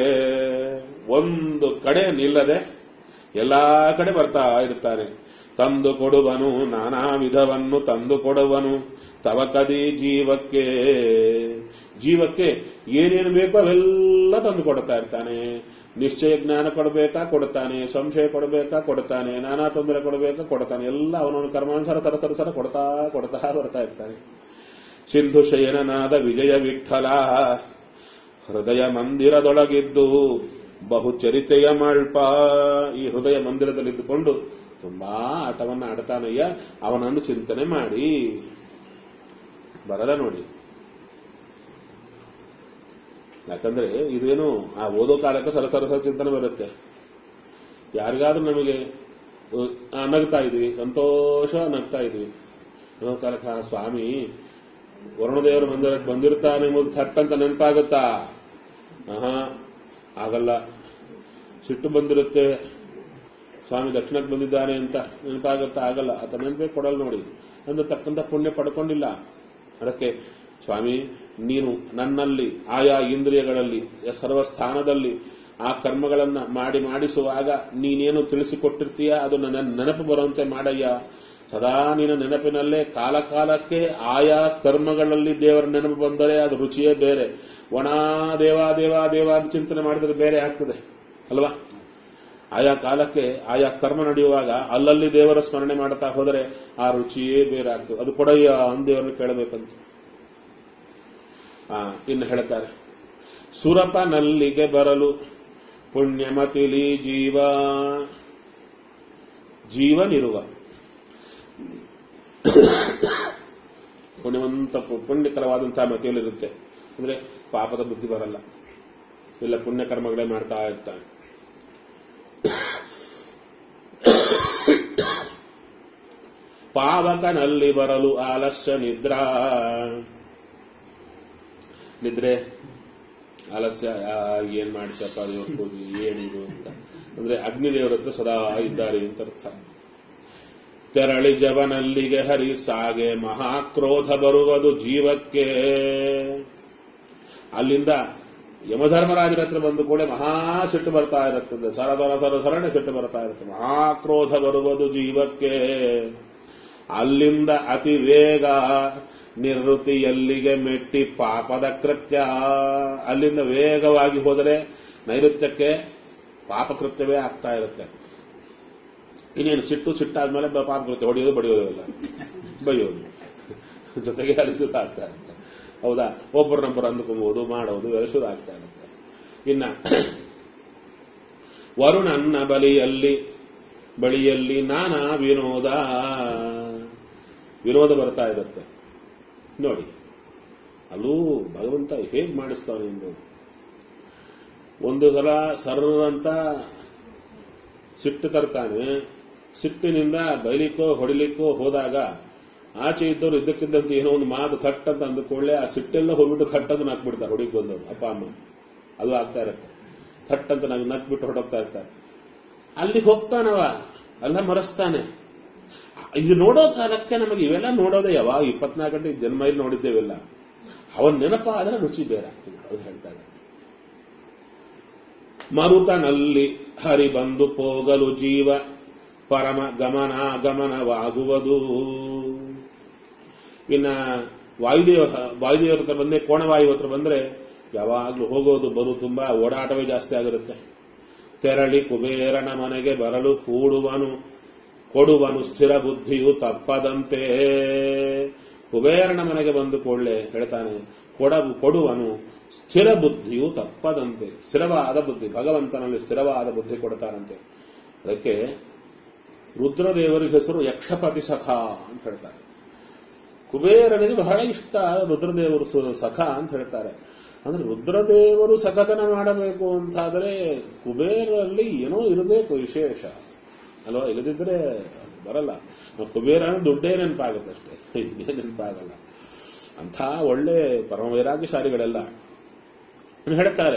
ಒಂದು ಕಡೆ ನಿಲ್ಲದೆ ಎಲ್ಲಾ ಕಡೆ ಬರ್ತಾ ಇರ್ತಾನೆ ತಂದು ಕೊಡುವನು ನಾನಾ ವಿಧವನ್ನು ತಂದು ಕೊಡುವನು ತವಕದಿ ಜೀವಕ್ಕೆ ಜೀವಕ್ಕೆ ಏನೇನು ಬೇಕೋ ಅವೆಲ್ಲ ತಂದು ಕೊಡ್ತಾ ಇರ್ತಾನೆ ನಿಶ್ಚಯ ಜ್ಞಾನ ಕೊಡಬೇಕಾ ಕೊಡ್ತಾನೆ ಸಂಶಯ ಕೊಡಬೇಕಾ ಕೊಡ್ತಾನೆ ನಾನಾ ತೊಂದರೆ ಕೊಡಬೇಕಾ ಕೊಡ್ತಾನೆ ಎಲ್ಲ ಅವನವನ ಕರ್ಮಾನುಸಾರ ಸರ ಸರ ಸರ ಕೊಡ್ತಾ ಕೊಡ್ತಾ ಬರ್ತಾ ಇರ್ತಾನೆ ಸಿಂಧು ಶಯನನಾದ ವಿಜಯ ವಿಠಲ ಹೃದಯ ಮಂದಿರದೊಳಗಿದ್ದು ಬಹು ಚರಿತೆಯ ಮಲ್ಪ ಈ ಹೃದಯ ಮಂದಿರದಲ್ಲಿದ್ದುಕೊಂಡು ತುಂಬಾ ಆಟವನ್ನ ಆಡ್ತಾನಯ್ಯ ಅವನನ್ನು ಚಿಂತನೆ ಮಾಡಿ ಬರಲ್ಲ ನೋಡಿ ಯಾಕಂದ್ರೆ ಇದೇನು ಆ ಓದೋ ಕಾಲಕ್ಕೆ ಸರ ಸರ ಸರ ಚಿಂತನೆ ಬರುತ್ತೆ ಯಾರಿಗಾದ್ರೂ ನಮಗೆ ಉ, ಆ, ನಗ್ತಾ ಇದೀವಿ ಸಂತೋಷ ನಗ್ತಾ ಇದೀವಿ ಅನ್ನೋ ಕಾಲಕ್ಕೆ ಆ ಸ್ವಾಮಿ ವರುಣದೇವರ ಮಂದಿರಕ್ಕೆ ಬಂದಿರ್ತಾನೆ ಎಂಬುದು ಥಟ್ ಅಂತ ನೆನಪಾಗುತ್ತಾ ಆಹಾ ಆಗಲ್ಲ ಸಿಟ್ಟು ಬಂದಿರುತ್ತೆ ಸ್ವಾಮಿ ದಕ್ಷಿಣಕ್ಕೆ ಬಂದಿದ್ದಾನೆ ಅಂತ ನೆನಪಾಗುತ್ತಾ ಆಗಲ್ಲ ಆತ ನೆನಪೇ ಕೊಡಲ್ಲ ನೋಡಿ ಅಂದ್ರೆ ತಕ್ಕಂತ ಪುಣ್ಯ ಪಡ್ಕೊಂಡಿಲ್ಲ ಅದಕ್ಕೆ ಸ್ವಾಮಿ ನೀನು ನನ್ನಲ್ಲಿ ಆಯಾ ಇಂದ್ರಿಯಗಳಲ್ಲಿ ಸರ್ವ ಸ್ಥಾನದಲ್ಲಿ ಆ ಕರ್ಮಗಳನ್ನ ಮಾಡಿ ಮಾಡಿಸುವಾಗ ನೀನೇನು ತಿಳಿಸಿಕೊಟ್ಟಿರ್ತೀಯ ಅದು ನನ್ನ ನೆನಪು ಬರುವಂತೆ ಮಾಡಯ್ಯ ಸದಾ ನಿನ್ನ ನೆನಪಿನಲ್ಲೇ ಕಾಲ ಕಾಲಕ್ಕೆ ಆಯಾ ಕರ್ಮಗಳಲ್ಲಿ ದೇವರ ನೆನಪು ಬಂದರೆ ಅದು ರುಚಿಯೇ ಬೇರೆ ಒಣ ದೇವ ದೇವ ದೇವ ಅಂತ ಚಿಂತನೆ ಮಾಡಿದ್ರೆ ಬೇರೆ ಆಗ್ತದೆ ಅಲ್ವಾ ಆಯಾ ಕಾಲಕ್ಕೆ ಆಯಾ ಕರ್ಮ ನಡೆಯುವಾಗ ಅಲ್ಲಲ್ಲಿ ದೇವರ ಸ್ಮರಣೆ ಮಾಡ್ತಾ ಹೋದರೆ ಆ ರುಚಿಯೇ ಬೇರೆ ಆಗ್ತದೆ ಅದು ಕೊಡಯ್ಯ ಅಂದ್ ದೇವರನ್ನು ಕೇಳಬೇಕಂತ ಆ ಇನ್ನು ಹೇಳ್ತಾರೆ ಸುರಪನಲ್ಲಿಗೆ ಬರಲು ಪುಣ್ಯಮತಿಲಿ ಜೀವ ಜೀವನಿರುವ ಪುಣ್ಯವಂತ ಪುಣ್ಯಕರವಾದಂತಹ ಮತಿಯಲ್ಲಿರುತ್ತೆ ಅಂದ್ರೆ ಪಾಪದ ಬುದ್ಧಿ ಬರಲ್ಲ ಇಲ್ಲ ಪುಣ್ಯ ಕರ್ಮಗಳೇ ಮಾಡ್ತಾ ಇರ್ತಾನೆ ಪಾವಕನಲ್ಲಿ ಬರಲು ಆಲಸ್ಯ ನಿದ್ರಾ ನಿದ್ರೆ ಆಲಸ್ಯ ಆ, ಏನ್ ಮಾಡ್ತಪ್ಪ ಅದು ಇವತ್ತು ಏನಿದು ಅಂತ ಅಂದ್ರೆ ಅಗ್ನಿದೇವರ ಹತ್ರ ಸದಾ ಇದ್ದಾರೆ ಅಂತ ಅರ್ಥ ತೆರಳಿ ಜವನಲ್ಲಿಗೆ ಹರಿ ಸಾಗೆ ಮಹಾಕ್ರೋಧ ಬರುವುದು ಜೀವಕ್ಕೆ ಅಲ್ಲಿಂದ ಯಮಧರ್ಮರಾಜರ ಹತ್ರ ಬಂದು ಕೂಡ ಮಹಾ ಸಿಟ್ಟು ಬರ್ತಾ ಇರುತ್ತದೆ ಸರ ಸರ ಸರ ಸರಣೆ ಸಿಟ್ಟು ಬರ್ತಾ ಇರುತ್ತೆ ಮಹಾಕ್ರೋಧ ಬರುವುದು ಜೀವಕ್ಕೆ ಅಲ್ಲಿಂದ ಅತಿ ವೇಗ ನಿವೃತ್ತಿಯಲ್ಲಿಗೆ ಮೆಟ್ಟಿ ಪಾಪದ ಕೃತ್ಯ ಅಲ್ಲಿಂದ ವೇಗವಾಗಿ ಹೋದರೆ ನೈಋತ್ಯಕ್ಕೆ ಪಾಪಕೃತ್ಯವೇ ಆಗ್ತಾ ಇರುತ್ತೆ ಇನ್ನೇನು ಸಿಟ್ಟು ಸಿಟ್ಟಾದ್ಮೇಲೆ ಬ- ಪಾಪಕೃತ್ಯ ಹೊಡೆಯೋದು ಬಡಿಯೋದು ಇಲ್ಲ ಬೈಯೋದು ಜೊತೆಗೆ ಅಲ್ಲಿ ಶುರು ಆಗ್ತಾ ಇರುತ್ತೆ ಹೌದಾ ಒಬ್ಬರನ್ನೊಬ್ಬರು ಅಂದುಕೊಂಬೋದು ಮಾಡೋದು ಇವೆಲ್ಲ ಶುರು ಆಗ್ತಾ ಇರುತ್ತೆ ಇನ್ನ ವರುಣನ್ನ ಬಲಿಯಲ್ಲಿ ಬಳಿಯಲ್ಲಿ ನಾನಾ ವಿನೋದ ವಿನೋದ ಬರ್ತಾ ಇರುತ್ತೆ ನೋಡಿ ಅಲ್ಲೂ ಭಗವಂತ ಹೇಗ್ ಮಾಡಿಸ್ತಾನೆ ಎಂದು ಒಂದು ಸಲ ಸರ್ರ ಅಂತ ಸಿಟ್ಟು ತರ್ತಾನೆ ಸಿಟ್ಟಿನಿಂದ ಬೈಲಿಕ್ಕೋ ಹೊಡಿಲಿಕ್ಕೋ ಹೋದಾಗ ಆಚೆ ಇದ್ದವರು ಇದ್ದಕ್ಕಿದ್ದಂತೆ ಏನೋ ಒಂದು ಮಾತು ಥಟ್ ಅಂತ ಅಂದುಕೊಳ್ಳೆ ಆ ಸಿಟ್ಟೆಲ್ಲ ಹೋಗ್ಬಿಟ್ಟು ಥಟ್ ಅಂತ ನಾಕ್ಬಿಡ್ತಾರೆ ಹೊಡಿಕ್ ಬಂದವರು ಅಪ್ಪ ಅಮ್ಮ ಅದು ಆಗ್ತಾ ಇರುತ್ತೆ ಥಟ್ ಅಂತ ನಾಕ್ ನಕ್ಬಿಟ್ಟು ಹೊರಡೋಗ್ತಾ ಇರ್ತಾರೆ ಅಲ್ಲಿಗೆ ಹೋಗ್ತಾನವ ಅಲ್ಲ ಮರೆಸ್ತಾನೆ ಇದು ನೋಡೋ ಕಾಲಕ್ಕೆ ನಮಗೆ ಇವೆಲ್ಲ ನೋಡೋದೇ ಯಾವಾಗ ಇಪ್ಪತ್ನಾಲ್ಕು ಗಂಟೆ ಜನ್ಮ ಇಲ್ಲಿ ನೋಡಿದ್ದೇವೆಲ್ಲ ಅವನ್ ನೆನಪಾದ್ರೆ ರುಚಿ ಬೇರೆ ಆಗ್ತದೆ ಅವ್ರು ಹೇಳ್ತಾ ಇದ್ದಾರೆ ಮರುತನಲ್ಲಿ ಹರಿ ಬಂದು ಹೋಗಲು ಜೀವ ಪರಮ ಗಮನಾಗಮನವಾಗುವುದು ಇನ್ನ ವಾಯುದೇವ ವಾಯುದೇವರ ಹತ್ರ ಬಂದೆ ಕೋಣವಾಯು ಹತ್ರ ಬಂದ್ರೆ ಯಾವಾಗ್ಲೂ ಹೋಗೋದು ಬರು ತುಂಬಾ ಓಡಾಟವೇ ಜಾಸ್ತಿ ಆಗಿರುತ್ತೆ ತೆರಳಿ ಕುಬೇರನ ಮನೆಗೆ ಬರಲು ಕೂಡುವನು ಕೊಡುವನು ಸ್ಥಿರ ಬುದ್ಧಿಯು ತಪ್ಪದಂತೆ ಕುಬೇರನ ಮನೆಗೆ ಬಂದು ಕೊಳ್ಳೆ ಹೇಳ್ತಾನೆ ಕೊಡ ಕೊಡುವನು ಸ್ಥಿರ ಬುದ್ಧಿಯು ತಪ್ಪದಂತೆ ಸ್ಥಿರವಾದ ಬುದ್ಧಿ ಭಗವಂತನಲ್ಲಿ ಸ್ಥಿರವಾದ ಬುದ್ಧಿ ಕೊಡ್ತಾರಂತೆ ಅದಕ್ಕೆ ರುದ್ರದೇವರಿಗೆ ಹೆಸರು ಯಕ್ಷಪತಿ ಸಖ ಅಂತ ಹೇಳ್ತಾರೆ ಕುಬೇರನಿಗೆ ಬಹಳ ಇಷ್ಟ ರುದ್ರದೇವರು ಸು- ಸಖ ಅಂತ ಹೇಳ್ತಾರೆ ಅಂದ್ರೆ ರುದ್ರದೇವರು ಸಖತನ ಮಾಡಬೇಕು ಅಂತಾದರೆ ಕುಬೇರಲ್ಲಿ ಏನೋ ಇರಬೇಕು ವಿಶೇಷ ಅಲ್ವಾ ಇಲ್ಲದಿದ್ರೆ ಬರಲ್ಲ ನಾವು ಕುಬೇರ ಅಂದ್ರೆ ದುಡ್ಡೇ ನೆನಪಾಗುತ್ತೆ ಅಷ್ಟೇ ಇದೇ ನೆನಪಾಗಲ್ಲ ಅಂಥ ಒಳ್ಳೆ ಪರಮ ವೈರಾಗ್ಯಶಾಲಿಗಳೆಲ್ಲ ಇನ್ನು ಹೇಳ್ತಾರೆ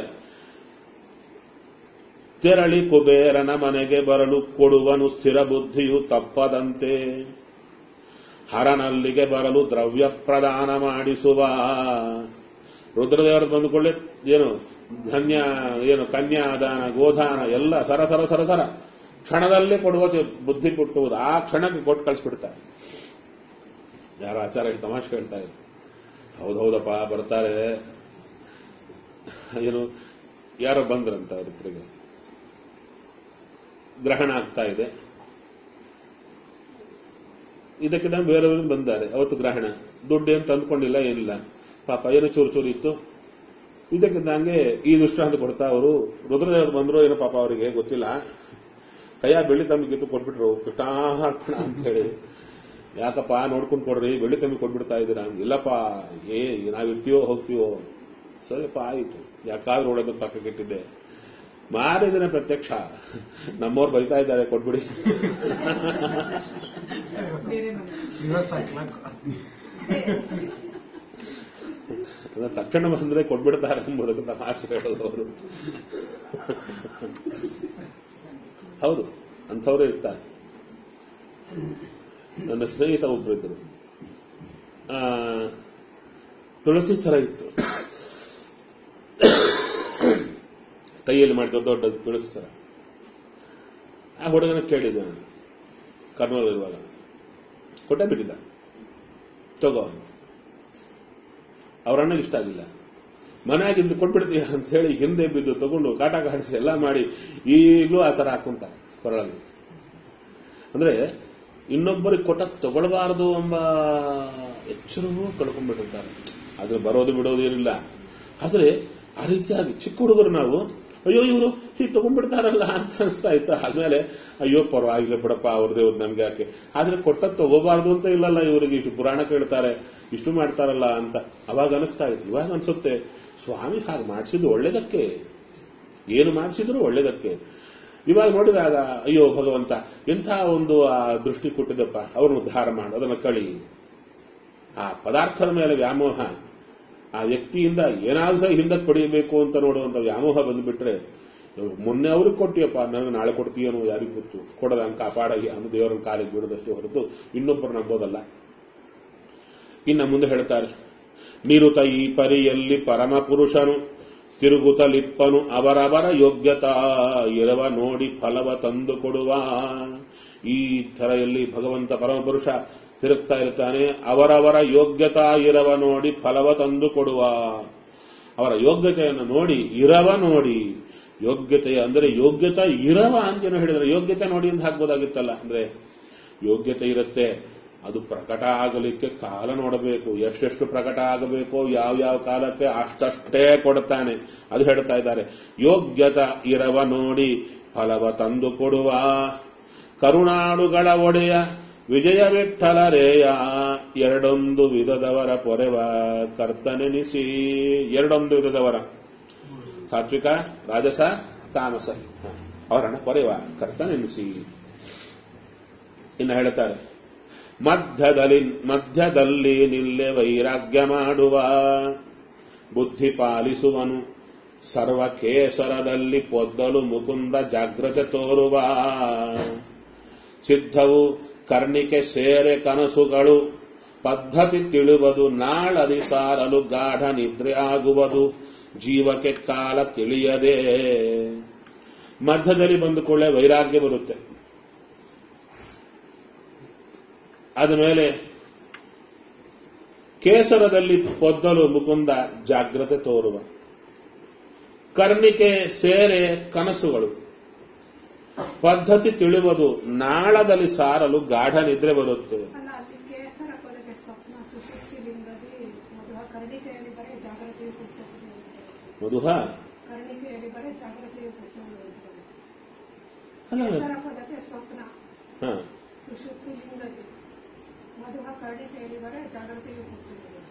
ತೆರಳಿ ಕುಬೇರನ ಮನೆಗೆ ಬರಲು ಕೊಡುವನು ಸ್ಥಿರ ಬುದ್ಧಿಯು ತಪ್ಪದಂತೆ ಹರನಲ್ಲಿಗೆ ಬರಲು ದ್ರವ್ಯ ಪ್ರದಾನ ಮಾಡಿಸುವ ರುದ್ರದೇವರು ಬಂದುಕೊಳ್ಳೆ ಏನು ಧನ್ಯ ಏನು ಕನ್ಯಾದಾನ ಗೋದಾನ ಎಲ್ಲ ಸರ ಸರ ಸರ ಸರ ಕ್ಷಣದಲ್ಲೇ ಕೊಡುವ ಚ- ಬುದ್ಧಿ ಕೊಟ್ಟುವುದು ಆ ಕ್ಷಣಕ್ಕೆ ಕೊಟ್ಟು ಕಳಿಸ್ಬಿಡ್ತಾರೆ ಯಾರು ಆಚಾರ ತಮಾಷೆ ಹೇಳ್ತಾ ಇದ್ರು ಹೌದೌದಪ್ಪ ಬರ್ತಾರೆ ಏನು ಯಾರೋ ಬಂದ್ರಂತ ಅವ್ರ ಹತ್ರಿಗೆ ಗ್ರಹಣ ಆಗ್ತಾ ಇದೆ ಇದಕ್ಕಿಂತ ಬೇರೆಯವರು ಬಂದ್ದಾರೆ ಅವತ್ತು ಗ್ರಹಣ ದುಡ್ಡು ಏನು ತಂದ್ಕೊಂಡಿಲ್ಲ ಏನಿಲ್ಲ ಪಾಪ ಏನೋ ಚೂರು ಚೂರು ಇತ್ತು ಇದಕ್ಕಿದ್ದಂಗೆ ಈ ದೃಷ್ಟಾಂತ ಕೊಡ್ತಾ ಅವರು ರುದ್ರದೇವರು ಬಂದ್ರು ಏನೋ ಪಾಪ ಅವರಿಗೆ ಗೊತ್ತಿಲ್ಲ ಕೈಯ ಬೆಳ್ಳಿ ತಮ್ಮಿಗೆ ಕಿತ್ತು ಕೊಟ್ಬಿಟ್ರು ಕೃಷ್ಣಾರ್ಪಣ ಅಂತ ಹೇಳಿ ಯಾಕಪ್ಪ ನೋಡ್ಕೊಂಡು ಕೊಡ್ರಿ ಬೆಳ್ಳಿ ತಮ್ಮಿ ಕೊಟ್ಬಿಡ್ತಾ ಇದ್ದೀರಾ ಅಂದ್ ಇಲ್ಲಪ್ಪ ಏ ನಾವಿರ್ತೀವೋ ಹೋಗ್ತೀವೋ ಸರಿಪ್ಪ ಆಯಿತು ಯಾಕಾದ್ರೂ ಒಳಗೆ ಪಕ್ಕಕ್ಕೆ ಇಟ್ಟಿದ್ದೆ ಮಾರಿದಿನ ಪ್ರತ್ಯಕ್ಷ ನಮ್ಮವ್ರು ಬೈತಾ ಇದ್ದಾರೆ ಕೊಟ್ಬಿಡಿ ಬೇರೆ ಮನೆ ರಿವರ್ಸ್ ಹಾಕ್ಲಾಕ ಅಂದ್ರೆ ತಕ್ಷಣ ಬಂದ್ರೆ ಕೊಟ್ಬಿಡ್ತಾರೆ ಎಂಬುದಕ್ಕೆ ತಮಾಷೆ ಹೇಳೋದು ಅವರು ಹೌದು ಅಂಥವ್ರು ಇರ್ತಾರೆ ನನ್ನ ಸ್ನೇಹಿತ ಒಬ್ಬರಿದ್ದರು ಆ, ತುಳಸಿ ಸರ ಇತ್ತು ಕೈಯಲ್ಲಿ ಮಾಡಿದ ದೊಡ್ಡ ತುಳಸಿ ಸರ ಆ ಹುಡುಗನ ಕೇಳಿದ್ದೆ ನಾನು ಕರ್ನೂಲ್ ಇರುವಾಗ ಕೊಟ್ಟೆ ಬಿಟ್ಟಿದ್ದ ತಗೋ ಅಂತ ಅವ್ರ ಅಣ್ಣಗೆ ಇಷ್ಟ ಆಗಿಲ್ಲ ಮನೆಯಾಗಿದ್ದು ಕೊಟ್ಬಿಡ್ತೀಯ ಅಂತ ಹೇಳಿ ಹಿಂದೆ ಬಿದ್ದು ತಗೊಂಡು ಕಾಟ ಕಾಡಿಸಿ ಎಲ್ಲ ಮಾಡಿ ಈಗಲೂ ಆ ಥರ ಹಾಕೊಂತಾರೆ ಕೊರಳಲ್ಲಿ ಅಂದ್ರೆ ಇನ್ನೊಬ್ಬರಿಗೆ ಕೊಟ್ಟ ತಗೊಳ್ಬಾರದು ಎಂಬ ಎಚ್ಚರವೂ ಕಳ್ಕೊಂಡ್ಬಿಟ್ಟಿರ್ತಾರೆ ಆದ್ರೆ ಬರೋದು ಬಿಡೋದು ಏನಿಲ್ಲ ಆದ್ರೆ ಆ ರೀತಿಯಾಗಿ ಚಿಕ್ಕ ಹುಡುಗರು ನಾವು ಅಯ್ಯೋ ಇವರು ಹೀಗೆ ತಗೊಂಡ್ಬಿಡ್ತಾರಲ್ಲ ಅಂತ ಅನಿಸ್ತಾ ಇತ್ತು ಆದ್ಮೇಲೆ ಅಯ್ಯೋ ಪರವಾಗಿಲ್ಲ ಬಿಡಪ್ಪ ಅವ್ರದೇ ಒಂದು ನಮ್ಗೆ ಯಾಕೆ ಆದ್ರೆ ಕೊಟ್ಟ ತಗೋಬಾರ್ದು ಅಂತ ಇಲ್ಲಲ್ಲ ಇವರಿಗೆ ಇಷ್ಟು ಪುರಾಣ ಕೇಳ್ತಾರೆ ಇಷ್ಟು ಮಾಡ್ತಾರಲ್ಲ ಅಂತ ಅವಾಗ ಅನಿಸ್ತಾ ಇತ್ತು ಇವಾಗ ಅನ್ಸುತ್ತೆ ಸ್ವಾಮಿ ಹಾಗೆ ಮಾಡಿಸಿದ್ದು ಒಳ್ಳೇದಕ್ಕೆ ಏನು ಮಾಡಿಸಿದ್ರು ಒಳ್ಳೇದಕ್ಕೆ ಇವಾಗ ನೋಡಿದಾಗ ಅಯ್ಯೋ ಭಗವಂತ ಎಂಥ ಒಂದು ಆ ದೃಷ್ಟಿ ಕೊಟ್ಟಿದ್ದಪ್ಪ ಅವ್ರನ್ನ ಉದ್ಧಾರ ಮಾಡು ಅದನ್ನ ಕಳಿ ಆ ಪದಾರ್ಥದ ಮೇಲೆ ವ್ಯಾಮೋಹ ಆ ವ್ಯಕ್ತಿಯಿಂದ ಏನಾದ್ರೂ ಸಹ ಹಿಂದಕ್ಕೆ ಪಡೆಯಬೇಕು ಅಂತ ನೋಡುವಂತ ವ್ಯಾಮೋಹ ಬಂದ್ಬಿಟ್ರೆ ಮೊನ್ನೆ ಅವ್ರಿಗೆ ಕೊಟ್ಟಿಯಪ್ಪ ನನಗೆ ನಾಳೆ ಕೊಡ್ತೀಯನೋ ಯಾರಿಗೂ ಗೊತ್ತು ಕೊಡದಂಗೆ ಕಾಪಾಡಗಿ ಅಂದು ದೇವರನ್ನ ಕಾಲಿಗೆ ಬಿಡೋದಷ್ಟೇ ಹೊರತು ಇನ್ನೊಬ್ಬರು ನಂಬೋದಲ್ಲ ಇನ್ನ ಮುಂದೆ ಹೇಳ್ತಾರೆ ನಿರುತ ಈ ಪರಿಯಲ್ಲಿ ಪರಮ ಪುರುಷನು ತಿರುಗುತ್ತಲಿಪ್ಪನು ಅವರವರ ಯೋಗ್ಯತಾ ಇರವ ನೋಡಿ ಫಲವ ತಂದು ಕೊಡುವ ಈ ಥರೆಯಲ್ಲಿ ಭಗವಂತ ಪರಮಪುರುಷ ತಿರುಗ್ತಾ ಇರ್ತಾನೆ ಅವರವರ ಯೋಗ್ಯತಾ ಇರವ ನೋಡಿ ಫಲವ ತಂದು ಕೊಡುವ ಅವರ ಯೋಗ್ಯತೆಯನ್ನು ನೋಡಿ ಇರವ ನೋಡಿ ಯೋಗ್ಯತೆಯ ಅಂದರೆ ಯೋಗ್ಯತಾ ಇರವ ಅಂತೇನೋ ಹೇಳಿದ್ರೆ ಯೋಗ್ಯತೆ ನೋಡಿ ಅಂತ ಹಾಕ್ಬೋದಾಗಿತ್ತಲ್ಲ ಅಂದ್ರೆ ಯೋಗ್ಯತೆ ಇರುತ್ತೆ ಅದು ಪ್ರಕಟ ಆಗಲಿಕ್ಕೆ ಕಾಲ ನೋಡಬೇಕು ಎಷ್ಟೆಷ್ಟು ಪ್ರಕಟ ಆಗಬೇಕೋ ಯಾವ ಯಾವ ಕಾಲಕ್ಕೆ ಅಷ್ಟಷ್ಟೇ ಕೊಡುತ್ತಾನೆ ಅದು ಹೇಳ್ತಾ ಇದ್ದಾರೆ ಯೋಗ್ಯತ ಇರವ ನೋಡಿ ಫಲವ ತಂದು ಕೊಡುವ ಕರುಣಾಳುಗಳ ಒಡೆಯ ವಿಜಯ ವಿಠಲರೇಯ ಎರಡೊಂದು ವಿಧದವರ ಪೊರೆವ ಕರ್ತನೆನಿಸಿ ಎರಡೊಂದು ವಿಧದವರ ಸಾತ್ವಿಕ ರಾಜಸ ತಾಮಸ ಹ, ಅವರನ್ನ ಪೊರೆವ ಕರ್ತನೆನಿಸಿ ಇನ್ನು ಹೇಳ್ತಾರೆ ಮಧ್ಯದಲ್ಲಿ ಮಧ್ಯದಲ್ಲಿ ನಿಲ್ಲೆ ವೈರಾಗ್ಯ ಮಾಡುವ ಬುದ್ಧಿ ಪಾಲಿಸುವನು ಸರ್ವ ಕೇಸರದಲ್ಲಿ ಪೊದ್ದಲು ಮುಕುಂದ ಜಾಗ್ರತೆ ತೋರುವ ಸಿದ್ಧವು ಕರ್ಣಿಕೆ ಸೇರೆ ಕನಸುಗಳು ಪದ್ಧತಿ ತಿಳುವುದು ನಾಳದಿ ಸಾರಲು ಗಾಢ ನಿದ್ರೆ ಆಗುವುದು ಜೀವಕ್ಕೆ ಕಾಲ ತಿಳಿಯದೆ ಮಧ್ಯದಲ್ಲಿ ಬಂದುಕೊಳ್ಳೆ ವೈರಾಗ್ಯ ಬರುತ್ತೆ ಆದಮೇಲೆ ಕೇಸರದಲ್ಲಿ ಪೊದ್ದಲು ಮುಕುಂದ ಜಾಗ್ರತೆ ತೋರುವ ಕರ್ಣಿಕೆ ಸೇರೆ ಕನಸುಗಳು ಪದ್ಧತಿ ತಿಳಿಯುವುದು ನಾಳದಲ್ಲಿ ಸಾರಲು ಗಾಢ ನಿದ್ರೆ ಬರುತ್ತೆ ಅಲ್ಲ ಅಲ್ಲಿ ಕೇಸರ ಕೊಲೆಗೆ ಸ್ವಪ್ನ ಸುಶುಕ್ತಿ ಲಿಂಗದಿ ಮಧುವ ಕರ್ಣಿಕೆಯಲ್ಲಿ ಬರೀ ಜಾಗೃತಿಯು ಕೊಟ್ಟದ್ದು ಮಧುಹ ಕರ್ಣಿಕೆಯಲ್ಲಿ ಬರೀ ಜಾಗೃತಿಯು ಕೊಟ್ಟದ್ದು ಅಲ್ಲ ಕೇಸರ ಪದಕ್ಕೆ ಸ್ವಪ್ನ ಹ. ಸುಶುಕ್ತಿ ಲಿಂಗದಿ ಮಧುವ ಕರ್ಣಿಕೆಯಲ್ಲಿ ಬರೀ ಜಾಗೃತಿಯು ಕೊಟ್ಟದ್ದು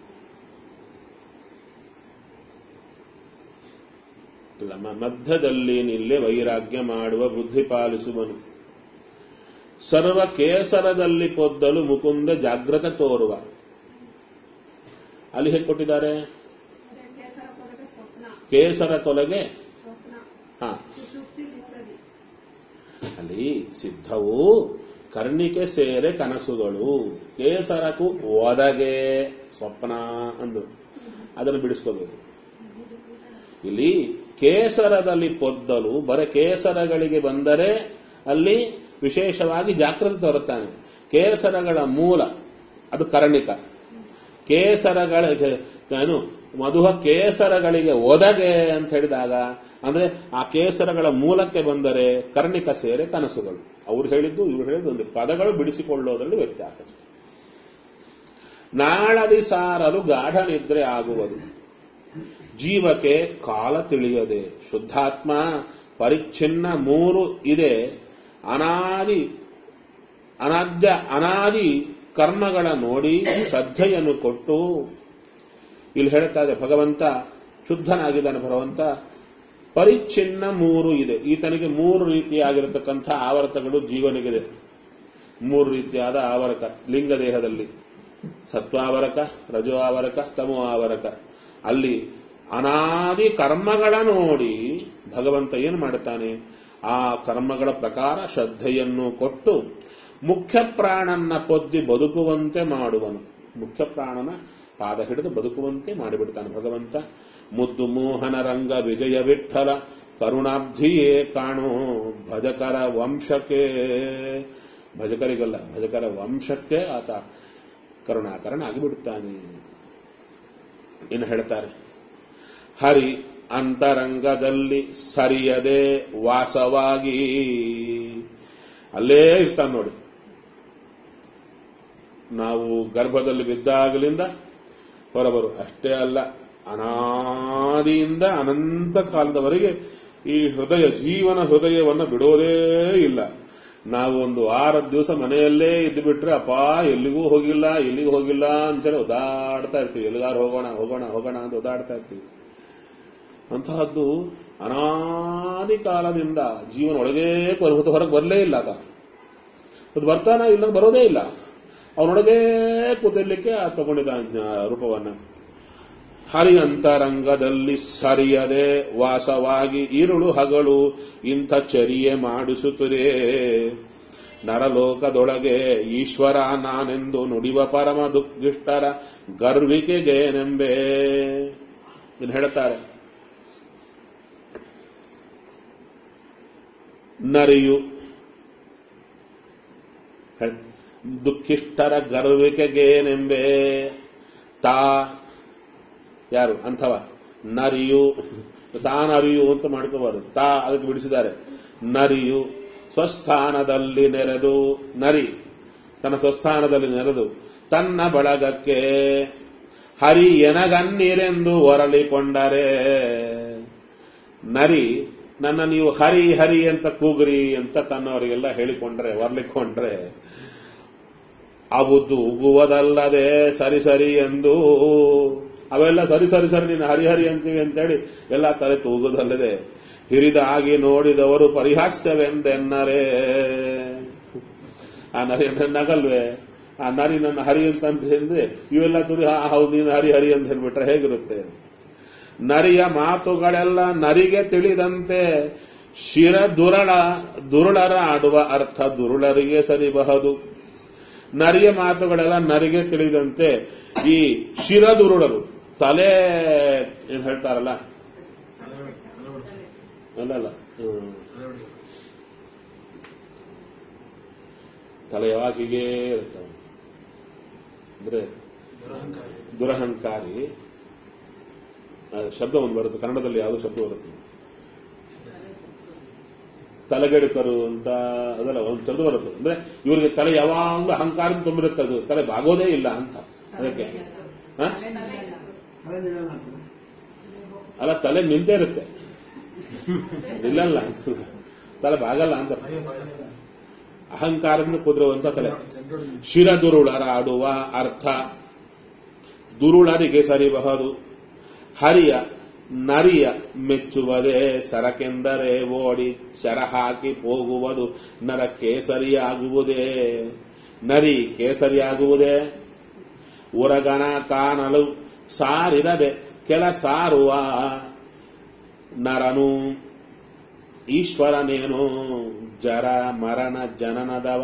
ಇಲ್ಲ ಮ- ಮಧ್ಯದಲ್ಲಿ ನಿಲ್ಲೆ ವೈರಾಗ್ಯ ಮಾಡುವ ಬುದ್ಧಿ ಪಾಲಿಸುವನು ಸರ್ವ ಕೇಸರದಲ್ಲಿ ಪೊದ್ದಲು ಮುಕುಂದ ಜಾಗ್ರತೆ ತೋರುವ ಅಲ್ಲಿ ಹೇಗೆ ಕೊಟ್ಟಿದ್ದಾರೆ ಅದೇ ಕೇಸರ ಪದಕ್ಕೆ ಸ್ವಪ್ನ ಕೇಸರ ಕೊಲೆಗೆ ಸ್ವಪ್ನ ಹಾ ಸುಶುಕ್ತಿ ಲಿಂಗದಿ ಅಲ್ಲಿ ಸಿದ್ಧವು ಕರ್ಣಿಕೆ ಸೇರೆ ಕನಸುಗಳು ಕೇಸರಕ್ಕೂ ಒದಗೆ ಸ್ವಪ್ನ ಅಂದ್ರು ಅದನ್ನು ಬಿಡಿಸ್ಕೋಬೇಕು ಇಲ್ಲಿ ಕೇಸರದಲ್ಲಿ ಪೊದ್ದಲು ಬರ ಕೇಸರಗಳಿಗೆ ಬಂದರೆ ಅಲ್ಲಿ ವಿಶೇಷವಾಗಿ ಜಾಗೃತಿ ತೋರುತ್ತಾನೆ ಕೇಸರಗಳ ಮೂಲ ಅದು ಕರ್ಣಿಕ ಕೇಸರಗಳಿಗೆ ಏನು ಮಧುಹ ಕೇಸರಗಳಿಗೆ ಒದಗೆ ಅಂತ ಹೇಳಿದಾಗ ಅಂದ್ರೆ ಆ ಕೇಸರಗಳ ಮೂಲಕ್ಕೆ ಬಂದರೆ ಕರ್ಣಿಕ ಸೇರೆ ಕನಸುಗಳು ಅವ್ರು ಹೇಳಿದ್ದು ಇವ್ರು ಹೇಳಿದ್ದು ಒಂದು ಪದಗಳು ಬಿಡಿಸಿಕೊಳ್ಳೋದ್ರಲ್ಲಿ ವ್ಯತ್ಯಾಸ ನಾಳದಿ ಸಾರಲು ಗಾಢ ನಿದ್ರೆ ಆಗುವುದು ಜೀವಕ್ಕೆ ಕಾಲ ತಿಳಿಯದೆ ಶುದ್ಧಾತ್ಮ ಪರಿಚ್ಛಿನ್ನ ಮೂರು ಇದೆ ಅನಾದಿ ಅನಾದ್ಯ ಅನಾದಿ ಕರ್ಮಗಳ ನೋಡಿ ಶ್ರದ್ಧೆಯನ್ನು ಕೊಟ್ಟು ಇಲ್ಲಿ ಹೇಳ್ತಾ ಇದೆ ಭಗವಂತ ಶುದ್ಧನಾಗಿದ್ದಾನೆ ಭಗವಂತ ಪರಿಚ್ಛಿನ್ನ ಮೂರು ಇದೆ ಈತನಿಗೆ ಮೂರು ರೀತಿಯಾಗಿರತಕ್ಕಂಥ ಆವರ್ತಗಳು ಜೀವನಿಗಿದೆ ಮೂರು ರೀತಿಯಾದ ಆವರಕ ಲಿಂಗ ದೇಹದಲ್ಲಿ ಸತ್ವಾವರಕ ರಜೋ ಆವರಕ ತಮೋ ಆವರಕ ಅಲ್ಲಿ ಅನಾದಿ ಕರ್ಮಗಳ ನೋಡಿ ಭಗವಂತ ಏನು ಮಾಡುತ್ತಾನೆ ಆ ಕರ್ಮಗಳ ಪ್ರಕಾರ ಶ್ರದ್ಧೆಯನ್ನು ಕೊಟ್ಟು ಮುಖ್ಯ ಪ್ರಾಣನ್ನ ಪೊದ್ದಿ ಬದುಕುವಂತೆ ಮಾಡುವನು ಮುಖ್ಯ ಪ್ರಾಣನ ಪಾದ ಹಿಡಿದು ಬದುಕುವಂತೆ ಮಾಡಿಬಿಡ್ತಾನೆ ಭಗವಂತ ಮುದ್ದು ಮೋಹನ ರಂಗ ವಿಜಯ ವಿಠಲ ಕರುಣಾಬ್ಧಿಯೇ ಕಾಣೋ ಭಜಕರ ವಂಶಕ್ಕೆ ಭಜಕರಿಗಲ್ಲ ಭಜಕರ ವಂಶಕ್ಕೆ ಆತ ಕರುಣಾಕರಣ ಆಗಿಬಿಡುತ್ತಾನೆ ಇನ್ನು ಹೇಳ್ತಾರೆ ಹರಿ ಅಂತರಂಗದಲ್ಲಿ ಸರಿಯದೆ ವಾಸವಾಗಿ ಅಲ್ಲೇ ಇರ್ತಾನೆ ನೋಡಿ ನಾವು ಗರ್ಭದಲ್ಲಿ ಬಿದ್ದಾಗಲಿಂದ ಹೊರಬರು ಅಷ್ಟೇ ಅಲ್ಲ ಅನಾದಿಯಿಂದ ಅನಂತ ಕಾಲದವರೆಗೆ ಈ ಹೃದಯ ಜೀವನ ಹೃದಯವನ್ನು ಬಿಡೋದೇ ಇಲ್ಲ ನಾವು ಒಂದು ವಾರದ ದಿವಸ ಮನೆಯಲ್ಲೇ ಇದ್ದು ಬಿಟ್ರೆ ಅಪ್ಪ ಎಲ್ಲಿಗೂ ಹೋಗಿಲ್ಲ ಎಲ್ಲಿಗೂ ಹೋಗಿಲ್ಲ ಅಂತೇಳಿ ಒದಾಡ್ತಾ ಇರ್ತೀವಿ ಎಲ್ಲಿಗಾರು ಹೋಗೋಣ ಹೋಗೋಣ ಹೋಗೋಣ ಅಂತ ಒದಾಡ್ತಾ ಇರ್ತೀವಿ ಅಂತಹದ್ದು ಅನಾದಿ ಕಾಲದಿಂದ ಜೀವನ ಒಳಗೇ ಹೊರತು ಹೊರಗೆ ಬರಲೇ ಇಲ್ಲ ಆತ ಅದು ಬರ್ತಾನ ಇಲ್ಲ ಬರೋದೇ ಇಲ್ಲ ಅವನೊಳಗೇ ಕೂತಿರ್ಲಿಕ್ಕೆ ಆ ತಗೊಂಡಿದ್ದ ಆ ರೂಪವನ್ನ ಹರಿ ಅಂತರಂಗದಲ್ಲಿ ಸರಿಯದೆ ವಾಸವಾಗಿ ಇರುಳು ಹಗಳು ಇಂಥ ಚರಿಯೆ ಮಾಡಿಸುತ್ತದೆ ನರಲೋಕದೊಳಗೆ ಈಶ್ವರ ನಾನೆಂದು ನುಡಿವ ಪರಮ ದುಃಖಿಷ್ಟರ ಗರ್ವಿಕೆಗೇನೆಂಬೆ ಇನ್ನು ಹೇಳ್ತಾರೆ ನರಿಯು ಹೇಳ್- ದುಃಖಿಷ್ಟರ ಗರ್ವಿಕೆಗೇನೆಂಬೆ ತಾ ಯಾರು ಅಂಥವ ನರಿಯು ತಾನರಿಯು ಅಂತ ಮಾಡ್ಕೋಬಾರದು ತಾ ಅದಕ್ಕೆ ಬಿಡಿಸಿದ್ದಾರೆ ನರಿಯು ಸ್ವಸ್ಥಾನದಲ್ಲಿ ನೆರೆದು ನರಿ ತನ್ನ ಸ್ವಸ್ಥಾನದಲ್ಲಿ ನೆರೆದು ತನ್ನ ಬಳಗಕ್ಕೆ ಹರಿ ಎನಗನ್ನೀರೆಂದು ಒರಳಿಕೊಂಡರೆ ನರಿ ನನ್ನ ನೀವು ಹರಿ ಹರಿ ಅಂತ ಕೂಗ್ರಿ ಅಂತ ತನ್ನವರಿಗೆಲ್ಲ ಹೇಳಿಕೊಂಡ್ರೆ ಒರ್ಲಿಕೊಂಡ್ರೆ ಅವುದ್ದು ಉಗುವುದಲ್ಲದೆ ಸರಿ ಸರಿ ಎಂದು ಅವೆಲ್ಲ ಸರಿ ಸರಿ ಸರಿ ನೀನು ಹರಿಹರಿ ಅಂತೀವಿ ಅಂತೇಳಿ ಎಲ್ಲ ತಲೆ ತೂಗುದಲ್ಲದೆ ಹಿರಿದಾಗಿ ನೋಡಿದವರು ಪರಿಹಾಸ್ಯವೆಂದೆನ್ನರೇ ಆ ನರಿ ನಗಲ್ವೇ ಆ ನರಿ ನನ್ನ ಹರಿ ಅಂತ ಅಂದ್ರೆ ಇವೆಲ್ಲ ತುರಿ ಹಾ ಹೌದು ನೀನು ಹರಿ ಹರಿ ಅಂತ ಹೇಳ್ಬಿಟ್ರೆ ಹೇಗಿರುತ್ತೆ ನರಿಯ ಮಾತುಗಳೆಲ್ಲ ನರಿಗೆ ತಿಳಿದಂತೆ ಶಿರ ದುರಳ ದುರುಳರ ಆಡುವ ಅರ್ಥ ದುರುಳರಿಗೆ ಸರಿಬಹುದು ನರಿಯ ಮಾತುಗಳೆಲ್ಲ ನರಿಗೆ ತಿಳಿದಂತೆ ಈ ಶಿರದುರುಳರು ತಲೆ ಏನ್ ಹೇಳ್ತಾರಲ್ಲ ಅಲ್ಲಲ್ಲ ಹ್ಮ್. ತಲೆ ಯಾವಾಗ ಹೀಗೇ ಇರ್ತವೆ ಅಂದ್ರೆ ದುರಹಂಕಾರಿ ಆ ಶಬ್ದ ಒಂದು ಬರುತ್ತೆ ಕನ್ನಡದಲ್ಲಿ ಯಾವುದೋ ಶಬ್ದ ಬರುತ್ತೆ ತಲೆಗೆಡುಕರು ಅಂತ ಅದಲ್ಲ ಒಂದು ಶಬ್ದ ಬರುತ್ತೆ ಅಂದ್ರೆ ಇವರಿಗೆ ತಲೆ ಯಾವಾಗಲೂ ಅಹಂಕಾರ ತುಂಬಿರುತ್ತೆ ಅದು ತಲೆ ಬಾಗೋದೇ ಇಲ್ಲ ಅಂತ ಅದಕ್ಕೆ ಹ? ಅಲ್ಲ ತಲೆ ನಿಂತೇ ಇರುತ್ತೆ ಇಲ್ಲಲ್ಲ ತಲೆ ಬಾಗಲ್ಲ ಅಂತ ಅಹಂಕಾರದಿಂದ ಕುದುರುವಂತ ತಲೆ ಶಿರದುರುಳರಾಡುವ ಅರ್ಥ ದುರುಳರಿಗೆ ಸರಿಬಹುದು ಹರಿಯ ನರಿಯ ಮೆಚ್ಚುವುದೇ ಸರಕೆಂದರೆ ಓಡಿ ಶರ ಹಾಕಿ ಹೋಗುವುದು ನರ ಕೇಸರಿಯಾಗುವುದೇ ನರಿ ಕೇಸರಿಯಾಗುವುದೇ ಉರಗನ ಕಾಣಲು ಸಾರಿರದೆ ಕೆಲ ಸಾರುವ ನರನು ಈಶ್ವರನೇನು ಜರ ಮರಣ ಜನನದವ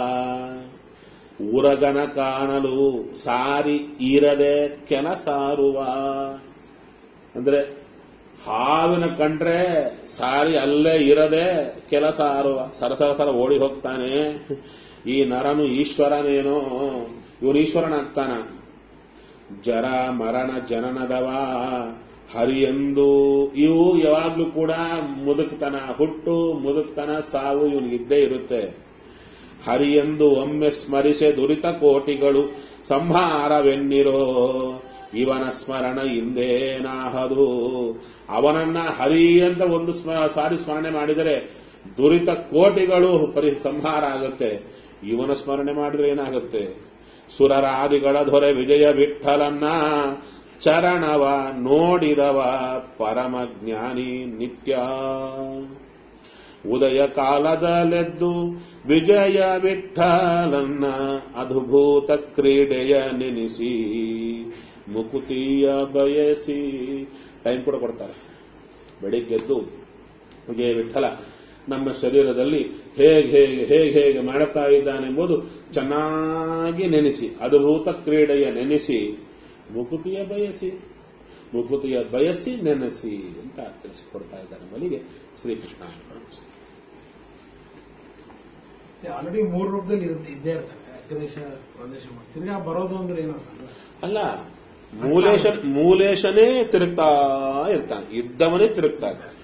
ಉರಗನ ಕಾಣಲು ಸಾರಿ ಇರದೆ ಕೆಲ ಸಾರುವ ಅಂದ್ರೆ ಹಾವಿನ ಕಂಡ್ರೆ ಸಾರಿ ಅಲ್ಲೇ ಇರದೆ ಕೆಲಸ ಆರುವ ಸರಸರ ಸರ ಓಡಿ ಹೋಗ್ತಾನೆ ಈ ನರನು ಈಶ್ವರನೇನೋ ಇವನು ಈಶ್ವರನಾಗ್ತಾನ ಜರ ಮರಣ ಜನನದವ ಹರಿಯೆಂದು ಇವು ಯಾವಾಗ್ಲೂ ಕೂಡ ಮುದುಕ್ತನ ಹುಟ್ಟು ಮುದುಕ್ತನ ಸಾವು ಇವನಿಗಿದ್ದೇ ಇರುತ್ತೆ ಹರಿಯೆಂದು ಒಮ್ಮೆ ಸ್ಮರಿಸೆ ದುರಿತ ಕೋಟಿಗಳು ಸಂಹಾರವೆನ್ನಿರೋ ಇವನ ಸ್ಮರಣ ಹಿಂದೇನಾಹದು ಅವನನ್ನ ಹರಿ ಅಂತ ಒಂದು ಸ್ಮ- ಸಾರಿ ಸ್ಮರಣೆ ಮಾಡಿದರೆ ದುರಿತ ಕೋಟಿಗಳು ಪರಿ ಸಂಹಾರ ಆಗುತ್ತೆ ಇವನ ಸ್ಮರಣೆ ಮಾಡಿದ್ರೆ ಏನಾಗುತ್ತೆ ಸುರರಾದಿಗಳ ದೊರೆ ವಿಜಯ ವಿಠಲನ್ನ ಚರಣವ ನೋಡಿದವ ಪರಮ ಜ್ಞಾನಿ ನಿತ್ಯ ಉದಯ ಕಾಲದಲೆದ್ದು ವಿಜಯ ವಿಠಲನ್ನ ಅದ್ಭುತ ಕ್ರೀಡೆಯ ನೆನೆಸಿ ಮುಕುತಿಯ ಬಯಸಿ ಟೈಮ್ ಕೂಡ ಕೊಡ್ತಾರೆ ಬೆಳಿಗ್ಗೆದ್ದು ವಿಜಯ ವಿಠಲ ನಮ್ಮ ಶರೀರದಲ್ಲಿ ಹೇಗೆ ಹೇಗೆ ಹೇಗೆ ಹೇಗೆ ಮಾಡುತ್ತಾ ಇದ್ದಾನೆಂಬುದು ಚೆನ್ನಾಗಿ ನೆನೆಸಿ ಅದ್ಭುತ ಕ್ರೀಡೆಯ ನೆನೆಸಿ ಮುಕುತಿಯ ಬಯಸಿ ಮುಕುತಿಯ ಬಯಸಿ ನೆನೆಸಿ ಅಂತ ತಿಳಿಸಿಕೊಡ್ತಾ ಇದ್ದಾರೆ ಮಲಿಗೆ ಶ್ರೀಕೃಷ್ಣ ಆಲ್ರೆಡಿ ಮೂರು ರೂಪದಲ್ಲಿ ಇರುತ್ತೆ ಇದ್ದೇ ಇರ್ತಾರೆ ಅಗ್ರೇಶ ಪ್ರದೇಶ ತಿರ್ಗಾ ಬರೋದು ಅಂದ್ರೆ ಏನೋ ಸರ್ ಅಲ್ಲ ಮೂಲೇಶ ಮೂಲೇಶನೇ ತಿರುಗ್ತಾ ಇರ್ತಾನೆ ಇದ್ದವನೇ ತಿರುಗ್ತಾ ಇರ್ತಾನೆ